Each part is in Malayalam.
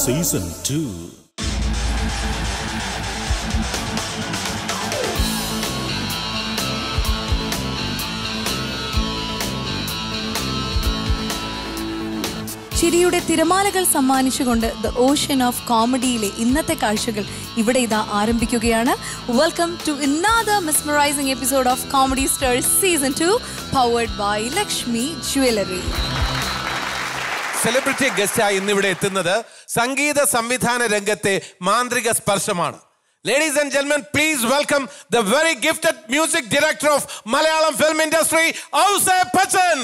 Season 2. ചിരിയുടെ തിരമാലകൾ സമ്മാനിച്ചുകൊണ്ട് ദ ഓഷ്യൻ ഓഫ് കോമഡിയിലെ ഇന്നത്തെ കാഴ്ചകൾ ഇവിടെ ഇതാ ആരംഭിക്കുകയാണ് welcome to another mesmerising episode of comedy stars season two powered by Lakshmi jewellery celebrity ഗസ്റ്റായി ഇന്നിവിടെ എത്തുന്നത് സംഗീത സംവിധാന രംഗത്തെ മാന്ത്രിക സ്പർശമാണ് ലേഡീസ് ആൻഡ് ജെന്മൻ please welcome the very gifted music director of Malayalam film industry Ouseppachan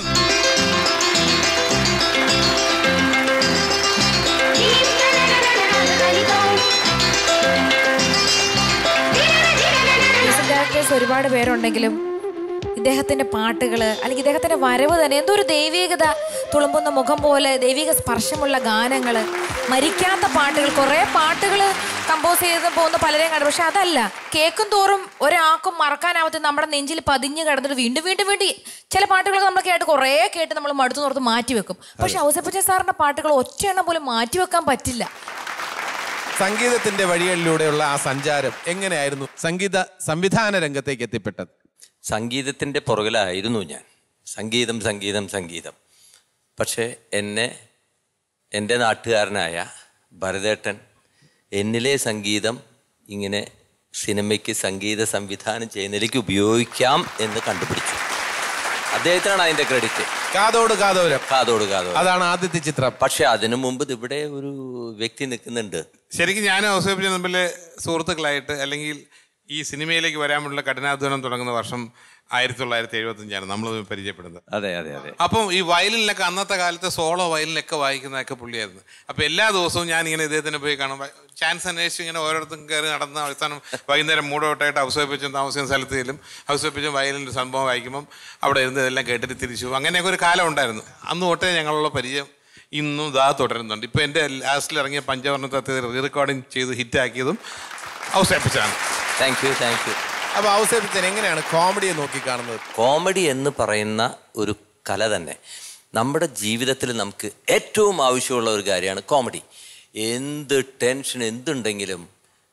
music directors ഒരുപാട് പേരുണ്ടെങ്കിലും ഇദ്ദേഹത്തിന്റെ പാട്ടുകൾ അല്ലെങ്കിൽ ഇദ്ദേഹത്തിന്റെ വരവ് തന്നെ എന്തോ ഒരു ദൈവികത തുളുമ്പുന്ന മുഖം പോലെ ദൈവിക സ്പർശമുള്ള ഗാനങ്ങൾ മരിക്കാത്ത പാട്ടുകൾ കുറേ പാട്ടുകൾ കമ്പോസ് ചെയ്ത് പോകുന്ന പലരെയും കണ്ടു പക്ഷെ അതല്ല കേൾക്കും തോറും ഒരാൾക്കും മറക്കാനാവാത്ത നമ്മുടെ നെഞ്ചിൽ പതിഞ്ഞ് കിടന്നിട്ട് വീണ്ടും വീണ്ടും വീണ്ടും ചില പാട്ടുകളൊക്കെ നമ്മൾ കേട്ട് കുറേ കേട്ട് നമ്മൾ മടുത്തു നോർത്ത് മാറ്റി വെക്കും പക്ഷെ ഔസപ്പച്ച സാറിന്റെ പാട്ടുകൾ ഒറ്റയെണ്ണം പോലും മാറ്റി വെക്കാൻ പറ്റില്ല സംഗീതത്തിന്റെ വഴികളിലൂടെയുള്ള ആ സഞ്ചാരം എങ്ങനെയായിരുന്നു സംഗീത സംവിധാന രംഗത്തേക്ക് എത്തിപ്പെട്ടത് സംഗീതത്തിൻ്റെ പുറകിലായിരുന്നു ഞാൻ സംഗീതം സംഗീതം സംഗീതം പക്ഷേ എന്നെ എൻ്റെ നാട്ടുകാരനായ ഭരതേട്ടൻ എന്നിലെ സംഗീതം ഇങ്ങനെ സിനിമയ്ക്ക് സംഗീത സംവിധാനം ചെയ്യുന്നതിലേക്ക് ഉപയോഗിക്കാം എന്ന് കണ്ടുപിടിച്ചു അദ്ദേഹത്തിനാണ് അതിൻ്റെ ക്രെഡിറ്റ് കാതോട് കാതോരം കാതോട് കാതോട് അതാണ് ആദ്യത്തെ ചിത്രം പക്ഷെ അതിനു മുമ്പ് ഇവിടെ ഒരു വ്യക്തി നിൽക്കുന്നുണ്ട് ശരിക്കും ഞാനും ഔസേപ്പിനും തമ്മിൽ സുഹൃത്തുക്കളായിട്ട് അല്ലെങ്കിൽ ഈ സിനിമയിലേക്ക് വരാനുള്ള കഠിനാധ്വാനം തുടങ്ങുന്ന വർഷം ആയിരത്തി തൊള്ളായിരത്തി എഴുപത്തഞ്ചാണ് നമ്മൾ പരിചയപ്പെടുന്നത് അതെ അതെ അതെ അപ്പം ഈ വയലിനിലൊക്കെ അന്നത്തെ കാലത്ത് സോളോ വയലിനൊക്കെ വായിക്കുന്നതൊക്കെ പുള്ളിയായിരുന്നു അപ്പം എല്ലാ ദിവസവും ഞാൻ ഇങ്ങനെ ഇദ്ദേഹത്തിന് പോയി കാണും ചാൻസ് അന്വേഷിച്ച് ഇങ്ങനെ ഓരോരുത്തരും കയറി നടന്ന അവസാനം വൈകുന്നേരം മൂടോട്ടായിട്ട് ഔസേപ്പിച്ചും താമസിക്കുന്ന സ്ഥലത്ത് ചെല്ലും ഔസേപ്പിച്ചും വയലിൻ്റെ സംഭവം വായിക്കുമ്പം അവിടെ ഇരുന്ന് ഇതെല്ലാം കേട്ടിട്ട് തിരിച്ചു പോകും. അങ്ങനെയൊക്കെ ഒരു കാലം ഉണ്ടായിരുന്നു അന്ന് തൊട്ടേ ഞങ്ങളുള്ള പരിചയം ഇന്നും ഇതാ തുടരുന്നുണ്ട് ഇപ്പോൾ എൻ്റെ ലാസ്റ്റിൽ ഇറങ്ങിയ പഞ്ചവർണ്ണ തത്വ റീ റെക്കോർഡിങ് ചെയ്ത് ഹിറ്റാക്കിയതും ഔസേപ്പിച്ചാണ് താങ്ക് യു താങ്ക് യു അപ്പൊ ഔസേപ്പിച്ചൻ എങ്ങനെയാണ് കോമഡിയെ നോക്കി കാണുന്നത് കോമഡി എന്ന് പറയുന്ന ഒരു കല തന്നെ നമ്മുടെ ജീവിതത്തിൽ നമുക്ക് ഏറ്റവും ആവശ്യമുള്ള ഒരു കാര്യമാണ് കോമഡി എന്ത് ടെൻഷൻ എന്തുണ്ടെങ്കിലും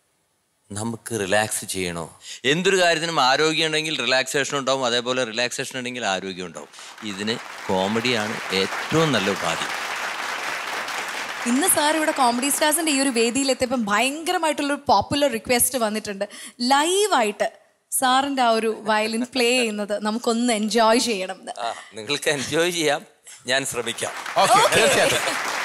നമുക്ക് റിലാക്സ് ചെയ്യണോ എന്തൊരു കാര്യത്തിനും ആരോഗ്യം ഉണ്ടെങ്കിൽ റിലാക്സേഷൻ ഉണ്ടാവും അതേപോലെ റിലാക്സേഷൻ ഉണ്ടെങ്കിൽ ആരോഗ്യം ഉണ്ടാവും ഇതിന് കോമഡിയാണ് ഏറ്റവും നല്ല ഉപാധി ഇന്ന് സാർ ഇവിടെ കോമഡി സ്റ്റാർസിന്റെ ഈ ഒരു വേദിയിൽ എത്തിയപ്പോൾ ഭയങ്കരമായിട്ടുള്ളൊരു പോപ്പുലർ റിക്വസ്റ്റ് വന്നിട്ടുണ്ട് ലൈവായിട്ട് സാറിന്റെ ആ ഒരു വയലിൻ പ്ലേ ചെയ്യുന്നത് നമുക്കൊന്ന് എൻജോയ് ചെയ്യണം എന്ന്. ആ നിങ്ങൾക്ക് എൻജോയ് ചെയ്യാം ഞാൻ ശ്രമിക്കാം ഓക്കെ തീർച്ചയായിട്ടും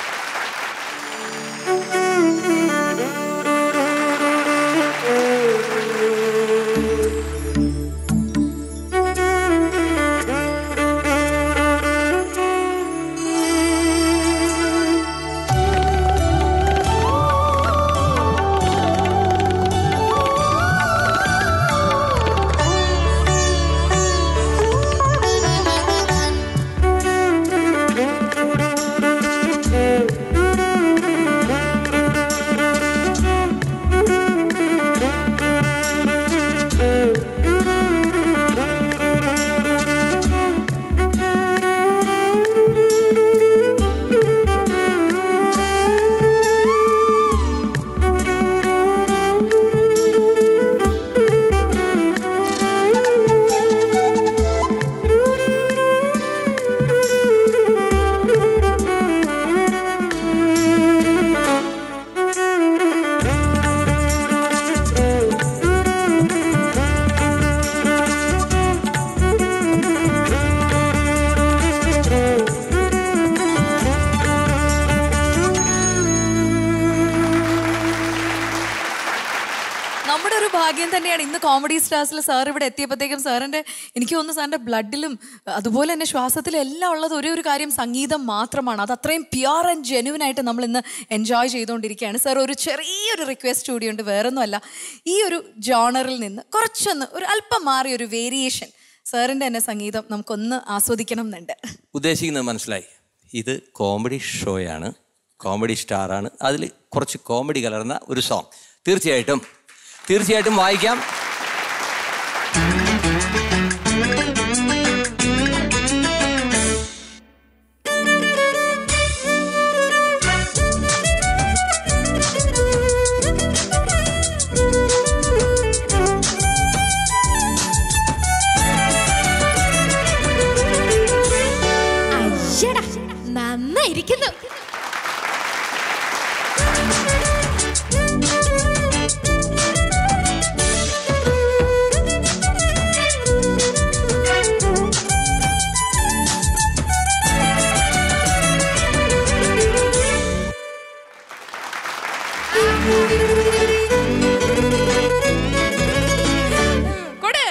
നമ്മുടെ ഒരു ഭാഗ്യം തന്നെയാണ് ഇന്ന് കോമഡി സ്റ്റാർസിൽ സാർ ഇവിടെ എത്തിയപ്പോഴത്തേക്കും സാറിന്റെ എനിക്ക് തോന്നുന്നു സാറിന്റെ ബ്ലഡിലും അതുപോലെ തന്നെ ശ്വാസത്തിലും എല്ലാം ഉള്ളത് ഒരേ ഒരു കാര്യം സംഗീതം മാത്രമാണ് അത് അത്രയും പ്യുവർ ആൻഡ് ജെനുവിൻ ആയിട്ട് നമ്മൾ ഇന്ന് എൻജോയ് ചെയ്തുകൊണ്ടിരിക്കുകയാണ് സാർ ഒരു ചെറിയൊരു റിക്വസ്റ്റ് കൂടിയുണ്ട് വേറൊന്നുമല്ല ഈ ഒരു ജോണറിൽ നിന്ന് കുറച്ചൊന്ന് ഒരു അല്പം മാറിയ ഒരു വേരിയേഷൻ സാറിന്റെ തന്നെ സംഗീതം നമുക്കൊന്ന് ആസ്വദിക്കണം എന്നുണ്ട് ഉദ്ദേശിക്കുന്നത് മനസ്സിലായി ഇത് കോമഡി ഷോയാണ് കോമഡി സ്റ്റാറാണ് അതിൽ കുറച്ച് കോമഡി കലർന്ന ഒരു സോങ് തീർച്ചയായിട്ടും തീർച്ചയായിട്ടും വായിക്കാം Thank കൊട്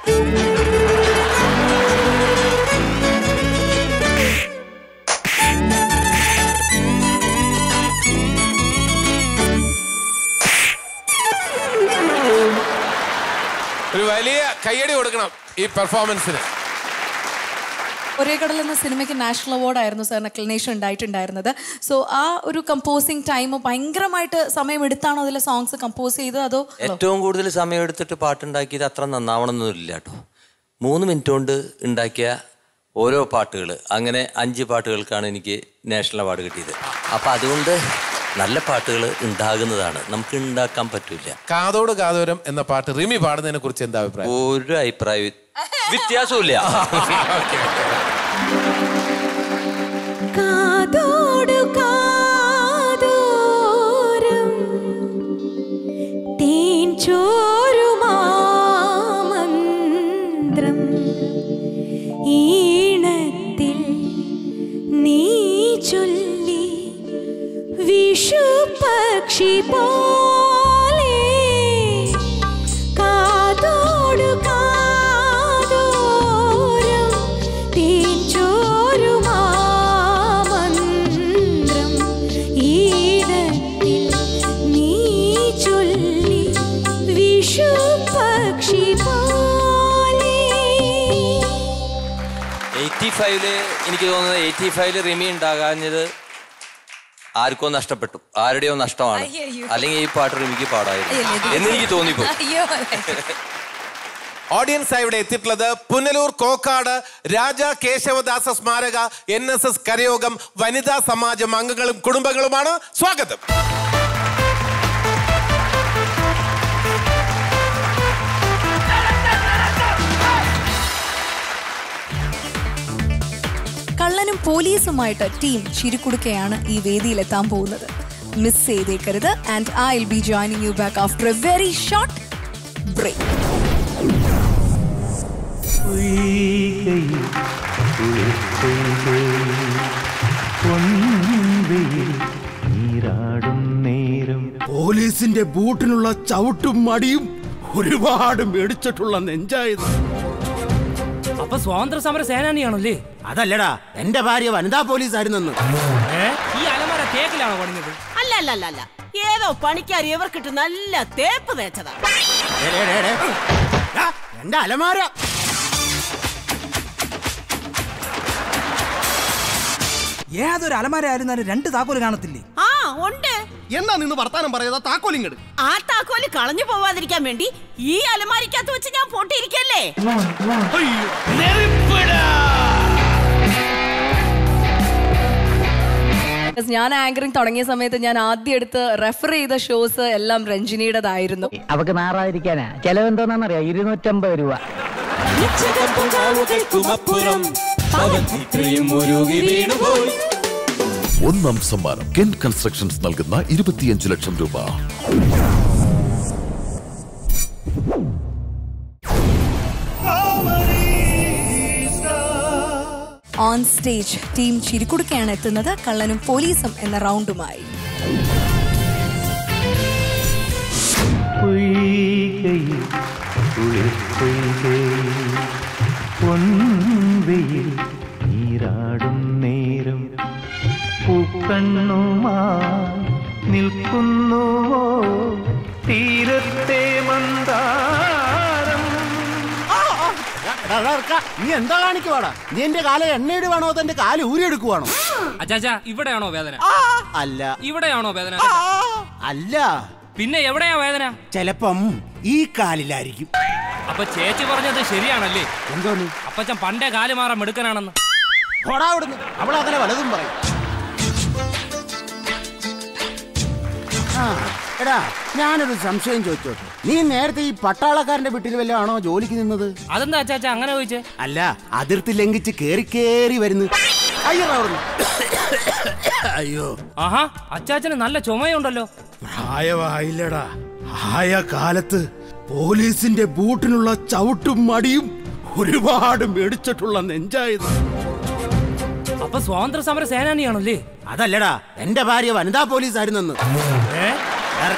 ഒരു വലിയ കയ്യടി കൊടുക്കണം ഈ പെർഫോമൻസിന് ഒരേ കടൽ എന്ന സിനിമയ്ക്ക് നാഷണൽ അവാർഡായിരുന്നു സാറിന് അക്ലിനേഷൻ ഉണ്ടായിട്ടുണ്ടായിരുന്നത് സോ ആ ഒരു കമ്പോസിങ് ടൈം ഭയങ്കരമായിട്ട് സമയം എടുത്താണോ അതിലെ സോങ്സ് കമ്പോസ് ചെയ്തത് അതോ ഏറ്റവും കൂടുതൽ സമയം എടുത്തിട്ട് പാട്ടുണ്ടാക്കിയത് അത്ര നന്നാവണമെന്നൊന്നുമില്ല കേട്ടോ മൂന്ന് മിനിറ്റ് കൊണ്ട് ഉണ്ടാക്കിയ ഓരോ പാട്ടുകൾ അങ്ങനെ അഞ്ച് പാട്ടുകൾക്കാണ് എനിക്ക് നാഷണൽ അവാർഡ് കിട്ടിയത് അപ്പം അതുകൊണ്ട് നല്ല പാട്ടുകൾ ഉണ്ടാകുന്നതാണ് നമുക്ക് ഉണ്ടാക്കാൻ പറ്റില്ല കാതോട് കാതോരം എന്ന പാട്ട് റിമി പാടുന്നതിനെ കുറിച്ച് എന്താ അഭിപ്രായം ഒരു അഭിപ്രായ വ്യത്യാസമില്ല കാതോടു കാതോരം തേൻ ചോരുമാമന്ത്രം ഈണത്തിൽ നീ ചൊല്ലി വിഷു പക്ഷി പോലെ കാതോടു കാതോരം തേൻ ചോരുമാമന്ത്രം ഈടത്തിൽ നീ ചൊല്ലി വിഷു പക്ഷി പോലെ എയ്റ്റി ഫൈവില് എനിക്ക് തോന്നുന്നത് എയ്റ്റി ഫൈവില് റിമി ഉണ്ടാകാഞ്ഞത് ആർക്കോ നഷ്ടപ്പെട്ടു ആരുടെയോ നഷ്ടമാണ് അയ്യയ്യോ. അല്ലെങ്കിൽ ഈ പാട്ട് റിമിക്ക് പാടായിരുന്നു എന്ന് എനിക്ക് തോന്നിപ്പോ അയ്യോ ഓഡിയൻസ് ആയി ഇവിടെ എത്തിയിട്ടുള്ളത് പുനലൂർ കോക്കാട് രാജ കേശവദാസ സ്മാരക എൻ എസ് എസ് കരയോഗം വനിതാ സമാജം അംഗങ്ങളും കുടുംബങ്ങളുമാണ് സ്വാഗതം കള്ളനും പോലീസുമായിട്ട് ടീം ചിരിക്കുടുക്കയാണ് ഈ വേദിയിൽ എത്താൻ പോകുന്നത് മിസ് ചെയ്തേക്കരുത് and I will be joining you back after a very short break പൊയ്കയിൽ കുളിർക്കൊയ്കയിൽ പൊൻവെയിൽ നീരാടും നേരം പോലീസിന്റെ ബൂട്ടിനുള്ള ചവിട്ടും മടിയും ഒരുപാട് മേടിച്ചിട്ടുള്ള നെഞ്ചായത് അപ്പൊ സ്വാതന്ത്ര്യ സമര സേനാനിയാണല്ലേ അതല്ലടാ എന്റെ ഭാര്യ വനിതാ പോലീസ് ആയിരുന്നെന്ന് ഏ? ഈ അലമാര തേക്കിലാണോ പണിഞ്ഞത് അല്ല അല്ല അല്ല അല്ല ഏതോ പണിക്കാർ ഇവർക്കിട്ട് നല്ല തേപ്പ് തേച്ചതാ ഡേ, ഡേ, ഡേ, ഡേ. ആ, എന്റെ അലമാര ഏതൊരു അലമാര ആയിരുന്നാലും രണ്ട് താക്കോല് കാണത്തില്ലേ ആ ഉണ്ട് എന്നാ നിന്ന് വർത്താനം പറയാതാ താക്കോലിങ്ങട് ആ താക്കോല് കളഞ്ഞു പോവാതിരിക്കാൻ വേണ്ടി ഈ അലമാരിക്കകത്ത് വെച്ച് ഞാൻ പൊട്ടിയിരിക്കല്ലേ ഞാൻ ആങ്കറിംഗ് തുടങ്ങിയ സമയത്ത് ഞാൻ ആദ്യം എടുത്ത് റെഫർ ചെയ്ത ഷോസ് എല്ലാം രഞ്ജിനിയുടേതായിരുന്നു അവക്ക് നാറാതിരിക്കാനാ ചെലവെന്തോന്നറിയാം ഇരുന്നൂറ്റമ്പത് രൂപ ഒന്നാം സമ്മാനം കെൻ കൺസ്ട്രക്ഷൻസ് നൽകുന്ന ഇരുപത്തിയഞ്ച് ലക്ഷം രൂപ ഓൺ സ്റ്റേജ് ടീം ചിരിക്കുടുക്കയാണ് എത്തുന്നത് കള്ളനും പോലീസും എന്ന റൗണ്ടുമായി പൊയ്കയിൽ കുളിർക്കൊയ്കയിൽ പൊൻവെയിൽ നീരാടും നേരം പൂക്കണ്ണുമായി നിൽക്കുന്നുവോ തീരത്തെ മന്ദാരം നീ എന്താ കാണിക്കുവാടാ നീ എന്റെ കാല എണ്ണയിടുവാണോ അതെന്റെ കാല് ഊരിയെടുക്കുവാണോ അച്ചാച്ചാ ഇവിടെയാണോ വേദന അല്ല ഇവിടെയാണോ വേദന അല്ല പിന്നെ എവിടെയാ വേദന ചെലപ്പം ഈ കാലിലായിരിക്കും അപ്പൊ ചേച്ചി പറഞ്ഞത് ശരിയാണല്ലേ എന്തോന്ന് അപ്പച്ചൻ പണ്ടേ കാല് മാറാൻ മെടുക്കനാണെന്ന് പോടാ അവിടുന്ന് അവളങ്ങനെ വലതും പറയും ആ എടാ ഞാനൊരു സംശയം ചോദിച്ചോട്ടെ നീ നേരത്തെ ഈ പട്ടാളക്കാരന്റെ വീട്ടിൽ വല്ലതും ആണോ ജോലിക്ക് നിന്നത് അതെന്താ അച്ചാച്ചാ അങ്ങനെ ചോദിച്ചേ അല്ല അതിർത്തി ലംഘിച്ച് കേറി കേറി വരുന്നു അയ്യോ അവിടുന്ന് അയ്യോ ആഹാ അച്ചാച്ചന് നല്ല ചുമയുണ്ടല്ലോ പ്രായമായില്ലടാ ആയ കാലത്ത് പോലീസിന്റെ ബൂട്ടിനുള്ള ചവിട്ടും മടിയും ഒരുപാട് മേടിച്ചിട്ടുള്ള നെഞ്ചായത് അപ്പൊ സ്വാതന്ത്ര്യ സമര സേനാനിയാണല്ലേ അതല്ലടാ എന്റെ ഭാര്യ വനിതാ പോലീസ് ആയിരുന്നെന്ന് ഏ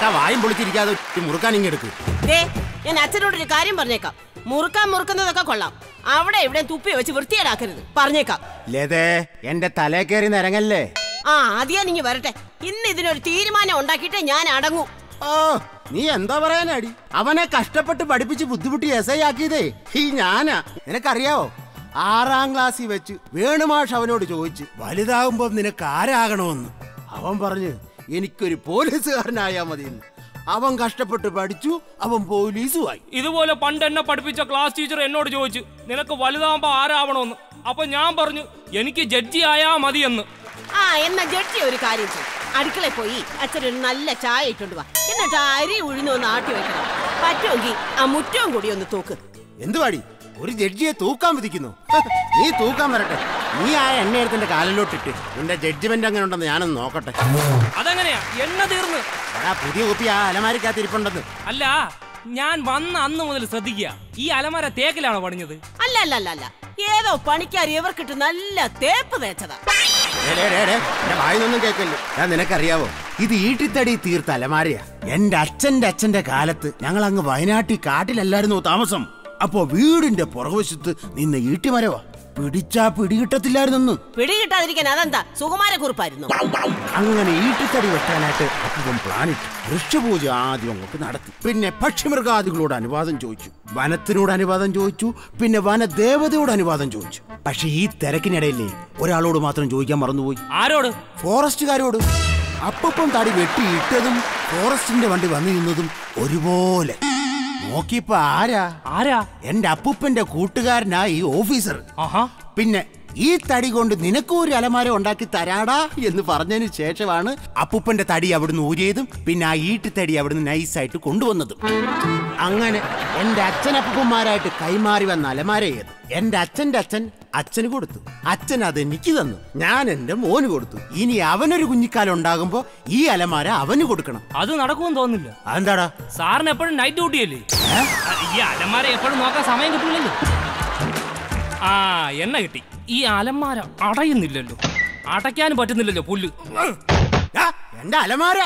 ചേട്ടാ വായും പൊളിച്ചിരിക്കാതെ ഈ മുറുക്കാൻ ഇങ്ങെടുക്ക് ദേ ഞാൻ അച്ഛനോടൊരു കാര്യം പറഞ്ഞേക്കാം മുറുക്കാൻ മുറുക്കുന്നതൊക്കെ കൊള്ളാം അവിടെ ഇവിടെ തുപ്പി വെച്ച് വൃത്തിയേടാക്കരുത് പറഞ്ഞേക്കാം ലതേ എന്റെ തലേ കയറി നിരങ്ങല്ലേ ആ ആദ്യം ഇങ്ങ് വരട്ടെ ഇന്ന് ഇതിനൊരു തീരുമാനം ഉണ്ടാക്കിയിട്ട് ഞാൻ അടങ്ങൂ ഓ നീ എന്താ പറയാനാടി അവനെ കഷ്ടപ്പെട്ട് പഠിപ്പിച്ച് ബുദ്ധിമുട്ടി എസ് ഐ ആക്കിയതേ ഈ ഞാനാ നിനക്കറിയാവോ ആറാം ക്ലാസ്സിൽ വെച്ച് വേണുമാഷ് അവനോട് ചോദിച്ചു വലുതാകുമ്പോ നിനക്ക് ആരാകണമെന്ന് അവൻ പറഞ്ഞു എനിക്കൊരു പോലീസുകാരനായാ മതിയെന്ന് അവൻ കഷ്ടപ്പെട്ട് പഠിച്ചു അവൻ പോലീസുമായി ഇതുപോലെ പണ്ട് എന്നെ പഠിപ്പിച്ച ക്ലാസ് ടീച്ചർ എന്നോട് ചോദിച്ചു നിനക്ക് വലുതാകുമ്പോ ആരാവണമെന്ന് അപ്പൊ ഞാൻ പറഞ്ഞു എനിക്ക് ജഡ്ജി ആയാ മതിയെന്ന് ആ എന്നാ ജഡ്ജി ഒരു കാര്യം ചെയ്യും അടുക്കളയിൽ പോയി അച്ഛനൊരു നല്ല ചായ ഇട്ടുണ്ട് വാ എന്നിട്ട് അരി ഉഴുന്ന് ഒന്ന് ആട്ടി വെക്കണം പറ്റുമെങ്കിൽ ആ മുറ്റവും കൂടി ഒന്ന് തൂക്ക് എന്തുവാടി ഒരു ജഡ്ജിയെ തൂക്കാൻ വിധിക്കുന്നു നീ തൂക്കാൻ വരട്ടെ നീ ആ എണ്ണയെടുത്തിന്റെ കാലിലോട്ടിട്ട് നിന്റെ ജഡ്ജിമെന്റ് അങ്ങനെ ഉണ്ടെന്ന് ഞാനൊന്ന് നോക്കട്ടെ അതെങ്ങനെയാ എണ്ണ തീർന്ന് എടാ പുതിയ കുപ്പി ആ അലമാരിക്കകത്ത് ഇരിപ്പുണ്ടെന്ന് അല്ല ഞാൻ വന്ന അന്ന് മുതൽ ശ്രദ്ധിക്കുക ഈ അലമര തേക്കിലാണോ പണിഞ്ഞത് അല്ല അല്ല അല്ല അല്ല ഏതോ പണിക്കാർ ഇവർക്കിട്ട് നല്ല തേപ്പ് തേച്ചതാ ഡേ, ഡേ, ഡേ, ഡേ, എന്റെ വായിന്നൊന്നും കേൾക്കല്ലോ ഞാൻ നിനക്കറിയാവോ ഇത് ഈട്ടിത്തടി തീർത്ത അലമാരയാ എന്റെ അച്ഛന്റെ അച്ഛന്റെ കാലത്ത് ഞങ്ങൾ അങ്ങ് വയനാട്ടിൽ കാട്ടിലല്ലായിരുന്നു താമസം അപ്പോ വീടിന്റെ പുറകുവശത്ത് നിന്ന് ഈട്ടിമരവാ പിടിച്ചാ പിടികിട്ടത്തില്ലായിരുന്നു പിടികിട്ടാതിരിക്കാൻ അതെന്താ സുകുമാരക്കുറിപ്പായിരുന്നു അങ്ങനെ ഈട്ടിത്തടി വെട്ടാനായിട്ട് അപ്പം പ്ലാനിട്ട് വൃക്ഷപൂജ ആദ്യം അങ്ങോട്ട് നടത്തി പിന്നെ പക്ഷിമൃഗാദികളോട് അനുവാദം ചോദിച്ചു വനത്തിനോട് അനുവാദം ചോദിച്ചു പിന്നെ വനദേവതയോട് അനുവാദം ചോദിച്ചു പക്ഷെ ഈ തിരക്കിനിടയിലേ ഒരാളോട് മാത്രം ചോദിക്കാൻ മറന്നുപോയി ആരോട് ഫോറസ്റ്റുകാരോട് അപ്പം തടി വെട്ടിയിട്ടതും ഫോറസ്റ്റിന്റെ വണ്ടി വന്നു നിന്നതും ഒരുപോലെ നോക്കിയപ്പോ ആരാ ആരാ എന്റെ അപ്പൂപ്പന്റെ കൂട്ടുകാരനാ ഈ ഓഫീസർ ആഹാ പിന്നെ ഈ തടി കൊണ്ട് നിനക്കും ഒരു അലമാര ഉണ്ടാക്കി തരാടാ എന്ന് പറഞ്ഞതിന് ശേഷമാണ് അപ്പൂപ്പന്റെ തടി അവിടുന്ന് ഊരിയതും പിന്നെ ആ ഈട്ടിത്തടി അവിടുന്ന് നൈസായിട്ട് കൊണ്ടുവന്നതും അങ്ങനെ എന്റെ അച്ഛനപ്പൂപ്പന്മാരായിട്ട് കൈമാറി വന്ന അലമാരയത് എന്റെ അച്ഛന്റെ അച്ഛൻ അച്ഛന് കൊടുത്തു അച്ഛൻ അത് എനിക്ക് തന്നു ഞാൻ എന്റെ മോന് കൊടുത്തു ഇനി അവനൊരു കുഞ്ഞിക്കാലം ഉണ്ടാകുമ്പോ ഈ അലമാര അവന് കൊടുക്കണം അത് നടക്കുമെന്ന് തോന്നുന്നില്ല അതെന്താടാ സാറിന് എപ്പോഴും നൈറ്റ് ഡ്യൂട്ടി അല്ലേ ഈ അലമാര എപ്പോഴും നോക്കാൻ സമയം കിട്ടൂലല്ലോ ആ എണ്ണ കിട്ടി ഈ അലമാര അടയുന്നില്ലല്ലോ അടയ്ക്കാനും പറ്റുന്നില്ലല്ലോ പുല്ല് ആ, എന്റെ അലമാര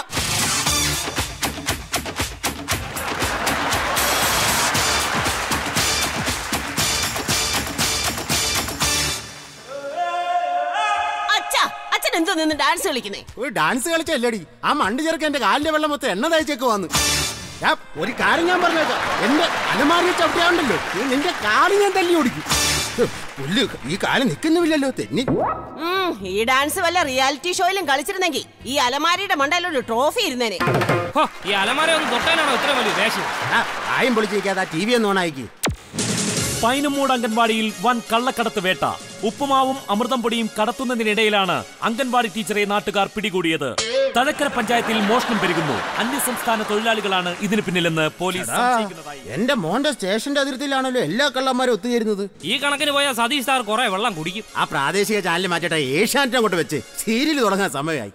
അച്ഛാ അച്ഛൻ എന്തോ നിന്ന് ഡാൻസ് കളിക്കുന്നേ ഒരു ഡാൻസ് കളിച്ചല്ലേടി ആ മണ്ട് ചെറുക്ക് എന്റെ കാലിന്റെ വെള്ളം മൊത്തം എണ്ണ തയ്ച്ചേക്ക് വന്ന് ഞാൻ ഒരു കാര്യം ഞാൻ പറഞ്ഞേക്കാം എന്റെ അലമാരി ചവിട്ടിയാണ്ടല്ലോ നീ നിന്റെ കാല് ഞാൻ തല്ലി ഓടിക്കും ഹ്, പുല്ല് ഈ കാല് നിൽക്കുന്നുമില്ലല്ലോ തെന്നി ഉം, ഈ ഡാൻസ് വല്ല റിയാലിറ്റി ഷോയിലും കളിച്ചിരുന്നെങ്കിൽ ഈ അലമാരിയുടെ മണ്ടയിലൊരു ട്രോഫി ഇരുന്നേനെ ഹോ, ഈ അലമാര ഒന്ന് തൊട്ടാനാണോ ഇത്ര വലിയ ദേഷ്യം ആ, ആയും പൊളിച്ചിരിക്കാതെ ആ ടി വി ഒന്ന് ഓണാക്കി പൈനമൂട് അംഗൻവാടിയിൽ വൻ കള്ളക്കടത്ത് വേട്ട ഉപ്പുമാവും അമൃതം പൊടിയും കടത്തുന്നതിനിടയിലാണ് അംഗൻവാടി ടീച്ചറെ നാട്ടുകാർ പിടികൂടിയത് തഴക്കര പഞ്ചായത്തിൽ മോഷണം പെരുകുന്നു അന്യസംസ്ഥാന തൊഴിലാളികളാണ് ഇതിന് പിന്നിലെന്ന് പോലീസ് ആ, സംശയിക്കുന്നതായി എന്റെ മോന്റെ സ്റ്റേഷന്റെ അതിർത്തിയിലാണല്ലോ എല്ലാ കള്ളന്മാരും ഒത്തുചേരുന്നത് ഈ കണക്കിന് പോയാൽ സതീഷ് സാർ കുറെ വെള്ളം കുടിക്കും ആ പ്രാദേശിക ചാനൽ മാറ്റട്ടെ ഏഷ്യാനെറ്റ് അങ്ങോട്ട് വെച്ച് സീരിയൽ തുടങ്ങാൻ സമയമായി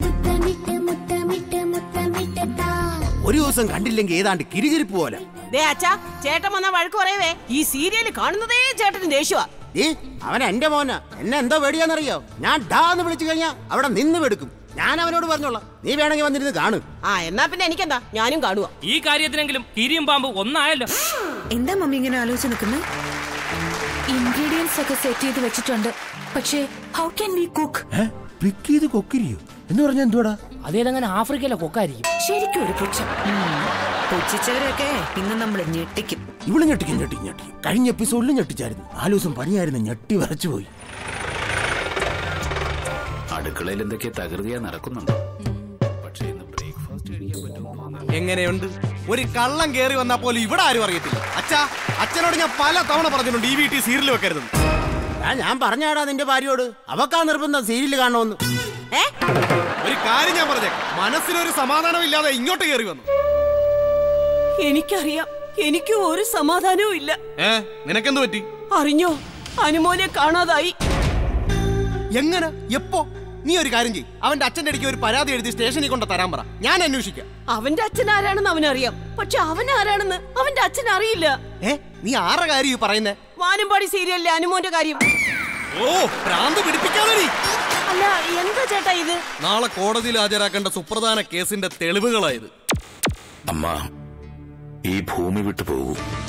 ഒരു ദിവസം കണ്ടില്ലെങ്കിൽ ഏതാണ്ട് കിരികിരിപ്പ് പോലെ ദേ അച്ഛാ ചേട്ടൻ വന്ന വഴക്ക് പറയവേ ഈ സീരിയൽ കാണുന്നതേ ചേട്ടന് ദേഷ്യവാ ഈ അവൻ എന്റെ മോനാ എന്നെ എന്തോ പേടിയാന്നറിയോ ഞാൻ ഡാന്ന് വിളിച്ചു കഴിഞ്ഞാ അവിടെ നിന്ന് വെടുക്കും ഞാൻ അവനോട് പറഞ്ഞോളാം നീ വേണമെങ്കിൽ വന്നിരുന്ന് കാണു ആ എന്നാ പിന്നെ എനിക്കെന്താ ഞാനും കാണുക ഈ കാര്യത്തിനെങ്കിലും കിരിയും പാമ്പ് ഒന്നായല്ലോ എന്താ മമ്മി ഇങ്ങനെ ആലോചിച്ച് നിൽക്കുന്നത് ഇൻഗ്രീഡിയൻസ് ഒക്കെ സെറ്റ് ചെയ്ത് വെച്ചിട്ടുണ്ട് പക്ഷേ how can we cook pick ചെയ്ത് കൊക്കിരിയോ എന്ന് പറഞ്ഞാ എന്തുവാടാ അതേതങ്ങനെ ആഫ്രിക്കയിലെ കൊക്കായിരിക്കും ശരിക്കും ഒരു പുച്ഛം പുച്ഛിച്ചവരൊക്കെ ഇന്ന് നമ്മൾ ഞെട്ടിക്കും ഇവള് ഞെട്ടിക്കും ഞെട്ടി ഞെട്ടി കഴിഞ്ഞ എപ്പിസോഡിലും ഞെട്ടിച്ചായിരുന്നു നാലു ദിവസം പനിയായിരുന്നു ഞെട്ടി വരച്ചു പോയി അടുക്കളയിൽ എന്തൊക്കെ തകൃതിയാ നടക്കുന്നുണ്ട് പക്ഷേ ഇന്ന് ബ്രേക്ക്ഫാസ്റ്റ് കഴിക്കാൻ പറ്റുമോ എങ്ങനെയുണ്ട് ഒരു കള്ളം കേറി വന്നാൽ പോലും ഇവിടെ ആരും അറിയത്തില്ല അച്ഛാ അച്ഛനോട് ഞാൻ പല തവണ പറഞ്ഞിട്ടുണ്ട് ഈ വീട്ടിൽ സീരിയൽ വെക്കരുതെന്ന് ആ, ഞാൻ പറഞ്ഞാടാ നിന്റെ ഭാര്യയോട് അവക്കാ നിർബന്ധം സീരിയൽ കാണണമെന്ന് ഒരു കാര്യം ഞാൻ പറഞ്ഞേ മനസ്സിനൊരു സമാധാനം ഇല്ലാതെ ഇങ്ങോട്ട് കയറി വന്നു എനിക്കറിയാം എനിക്കും ഒരു സമാധാനവും ഇല്ല ഏ നിനക്കെന്ത് പറ്റി അറിഞ്ഞോ അനുമോനെ കാണാതായി എങ്ങനെ എപ്പോ നീ ഒരു കാര്യം ചെയ്യ് അവന്റെ അച്ഛന്റെ അടിക്ക് ഒരു പരാതി എഴുതി സ്റ്റേഷനിൽ കൊണ്ട് തരാൻ പറ ഞാൻ അന്വേഷിക്കാം അവന്റെ അച്ഛൻ ആരാണെന്ന് അവനറിയാം പക്ഷെ അവൻ ആരാണെന്ന് അവന്റെ അച്ഛൻ അറിയില്ല ഏ നീ ആരുടെ കാര്യം ഈ പറയുന്നേ വാനമ്പാടി സീരിയലിലെ അനുമോന്റെ കാര്യം ഓ ഭ്രാന്ത് പിടിപ്പിക്കാതെ നീ അല്ല എന്താ ചേട്ടാ ഇത് നാളെ കോടതിയിൽ ഹാജരാക്കേണ്ട സുപ്രധാന കേസിന്റെ തെളിവുകളായത് അമ്മ ഈ ഭൂമി വിട്ടു പോകൂ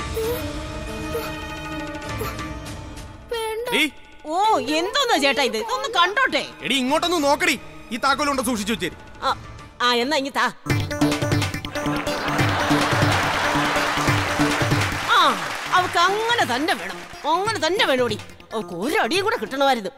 ഓ എന്തോന്നാ ചേട്ടാ ഇത് ഇതൊന്ന് കണ്ടോട്ടെ എടി ഇങ്ങോട്ടൊന്ന് നോക്കടി ഈ താക്കോലുണ്ട് സൂക്ഷിച്ചു വെച്ചേരി ആ, ആ എന്നാ ഇങ്ങി താ ആ അവക്ക് അങ്ങനെ തന്നെ വേണം അങ്ങനെ തന്നെ വേണോടി അവക്ക് ഒരു അടിയും കൂടെ കിട്ടണമായിരുന്നു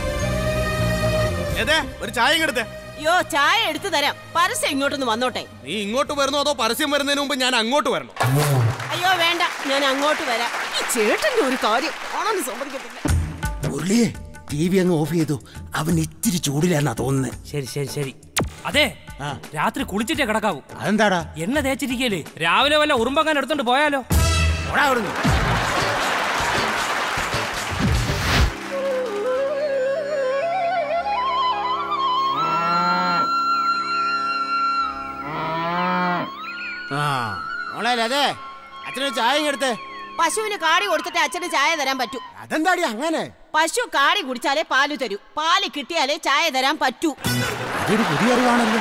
ഏതേ ഒരു ചായ ഇങ്ങെടുത്തേ അയ്യോ ചായ എടുത്തു തരാം പരസ്യം ഇങ്ങോട്ടൊന്ന് വന്നോട്ടെ നീ ഇങ്ങോട്ട് വരുന്നോ അതോ പരസ്യം വരുന്നതിന് മുമ്പ് ഞാൻ അങ്ങോട്ട് വരണോ അയ്യോ വേണ്ട ഞാൻ അങ്ങോട്ട് വരാം ഈ ചേട്ടന്റെ ഒരു കാര്യം ആണെന്ന് സമ്മതിക്കത്തില്ല മുരളിയെ ടി വി അങ്ങ് ഓഫ് ചെയ്തു അവൻ ഇത്തിരി ചൂടിലാന്നാ തോന്നുന്നത് ശരി ശരി ശരി അതെ രാത്രി കുളിച്ചിട്ടേ കിടക്കാവൂ അതെന്താടാ എണ്ണ തേച്ചിരിക്കല്ലേ രാവിലെ വല്ല ഉറുമ്പങ്ങാൻ എടുത്തോണ്ട് പോയാലോ ആ മോളെ അതെ അച്ഛനൊരു ചായ ഇങ്ങെടുത്തേ പശുവിന് കാടി കൊടുത്തിട്ട് അച്ഛന് ചായ തരാൻ പറ്റൂ അതെന്താടി അങ്ങനെ പശു കാടി കുടിച്ചാലേ പാല് തരൂ പാല് കിട്ടിയാലേ ചായ തരാൻ പറ്റൂ അതൊരു പുതിയ അറിവാണല്ലോ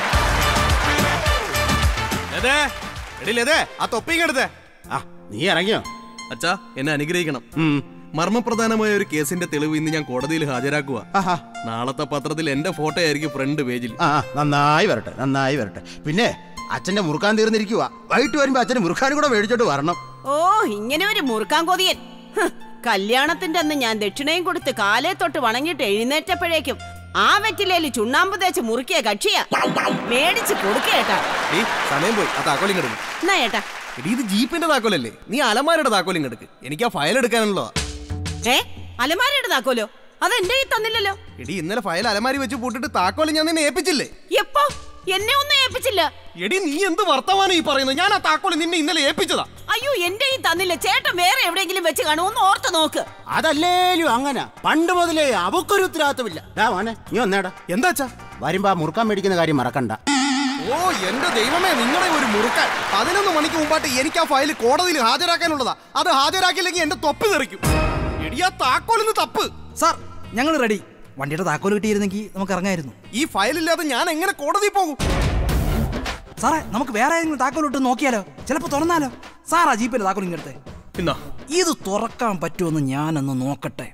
ലതേ എടി ലതേ ആ തൊപ്പി ഇങ്ങെടുത്തേ ആ നീ ഇറങ്ങിയോ അച്ഛാ എന്നെ അനുഗ്രഹിക്കണം മർമ്മപ്രധാനമായ ഒരു കേസിന്റെ തെളിവ് ഇന്ന് ഞാൻ കോടതിയിൽ ഹാജരാക്കുക നാളത്തെ പത്രത്തിൽ എന്റെ ഫോട്ടോ ആയിരിക്കും ഫ്രണ്ട് പേജിൽ ആ ആ, നന്നായി വരട്ടെ നന്നായി വരട്ടെ പിന്നെ അച്ഛന്റെ മുറുക്കാൻ തീർന്നിരിക്കുക വൈകിട്ട് വരുമ്പോ അച്ഛന് മുറുക്കാനും കൂടെ മേടിച്ചോട്ട് വരണം ഓ ഇങ്ങനെ ഒരു മുറുക്കാൻ കൊതിയൻ ഹ്, കല്യാണത്തിന്റെ അന്ന് ഞാൻ ദക്ഷിണയും കൊടുത്ത് കാലേ തൊട്ട് വണങ്ങിട്ട് എഴുന്നേറ്റപ്പോഴേക്കും ആ വെറ്റിലേല് ചുണ്ണാമ്പ് തേച്ച് മുറുക്കിയ കക്ഷിയാ മേടിച്ച് കൊടുക്കേട്ടാ ഈ സമയം പോയി ആ താക്കോൽ ഇങ്ങെടുക്കും എന്നാ ഏട്ടാ എടി ഇത് ജീപ്പിന്റെ താക്കോലല്ലേ നീ അലമാരയുടെ താക്കോൽ ഇങ്ങെടുക്ക് എനിക്ക് ആ ഫയൽ എടുക്കാനുള്ളതാ ഏ അലമാരയുടെ താക്കോലോ അത് എന്റെ കയ്യിൽ തന്നില്ലല്ലോ എടി ഇന്നലെ ഫയൽ അലമാരി വെച്ച് പൂട്ടിട്ട് താക്കോൽ ഞാൻ നിന്നെ ഏൽപ്പിച്ചില്ലേ എപ്പോ എന്നെ ഒന്നും ഏൽപ്പിച്ചില്ല എടി നീ എന്ത് വർത്തമാനം ഈ പറയുന്നത് ഞാൻ ആ താക്കോൽ നിന്നെ ഇന്നലെ ഏൽപ്പിച്ചതാ അയ്യോ എന്റെ കയ്യിൽ തന്നില്ല ചേട്ടൻ വേറെ എവിടെയെങ്കിലും വെച്ച് കാണും ഒന്ന് ഓർത്ത് നോക്ക് അതല്ലേലും അങ്ങനെ പണ്ട് മുതലേ അവക്കൊരു ഉത്തരവാദിത്തമില്ല ഡാ മോനെ നീ വന്നേടാ എന്താച്ചാ വരുമ്പോ ആ മുറുക്കാൻ മേടിക്കുന്ന കാര്യം മറക്കണ്ട ഓ എന്റെ ദൈവമേ നിങ്ങളെ ഒരു മുറുക്കാൻ പതിനൊന്ന് മണിക്ക് മുമ്പായിട്ട് എനിക്ക് ആ ഫയൽ കോടതിയിൽ ഹാജരാക്കാനുള്ളതാ അത് ഹാജരാക്കിയില്ലെങ്കിൽ എന്റെ തൊപ്പ് തെറിക്കും എടി ആ താക്കോലിന്ന് തപ്പ് സാർ ഞങ്ങൾ റെഡി വണ്ടിയുടെ താക്കോൽ കിട്ടിയിരുന്നെങ്കിൽ നമുക്ക് ഇറങ്ങായിരുന്നു ഈ ഫയൽ ഇല്ലാതെ ഞാൻ എങ്ങനെ കോടതിയിൽ പോകും സാറേ നമുക്ക് വേറെ ഏതെങ്കിലും താക്കോൽ ഇട്ട് നോക്കിയാലോ ചിലപ്പോ തുറന്നാലോ സാറാ ജീപ്പിന്റെ താക്കോൽ ഇങ്ങടുത്തെ എന്നാ ഇത് തുറക്കാൻ പറ്റുമെന്ന് ഞാനൊന്ന് നോക്കട്ടെ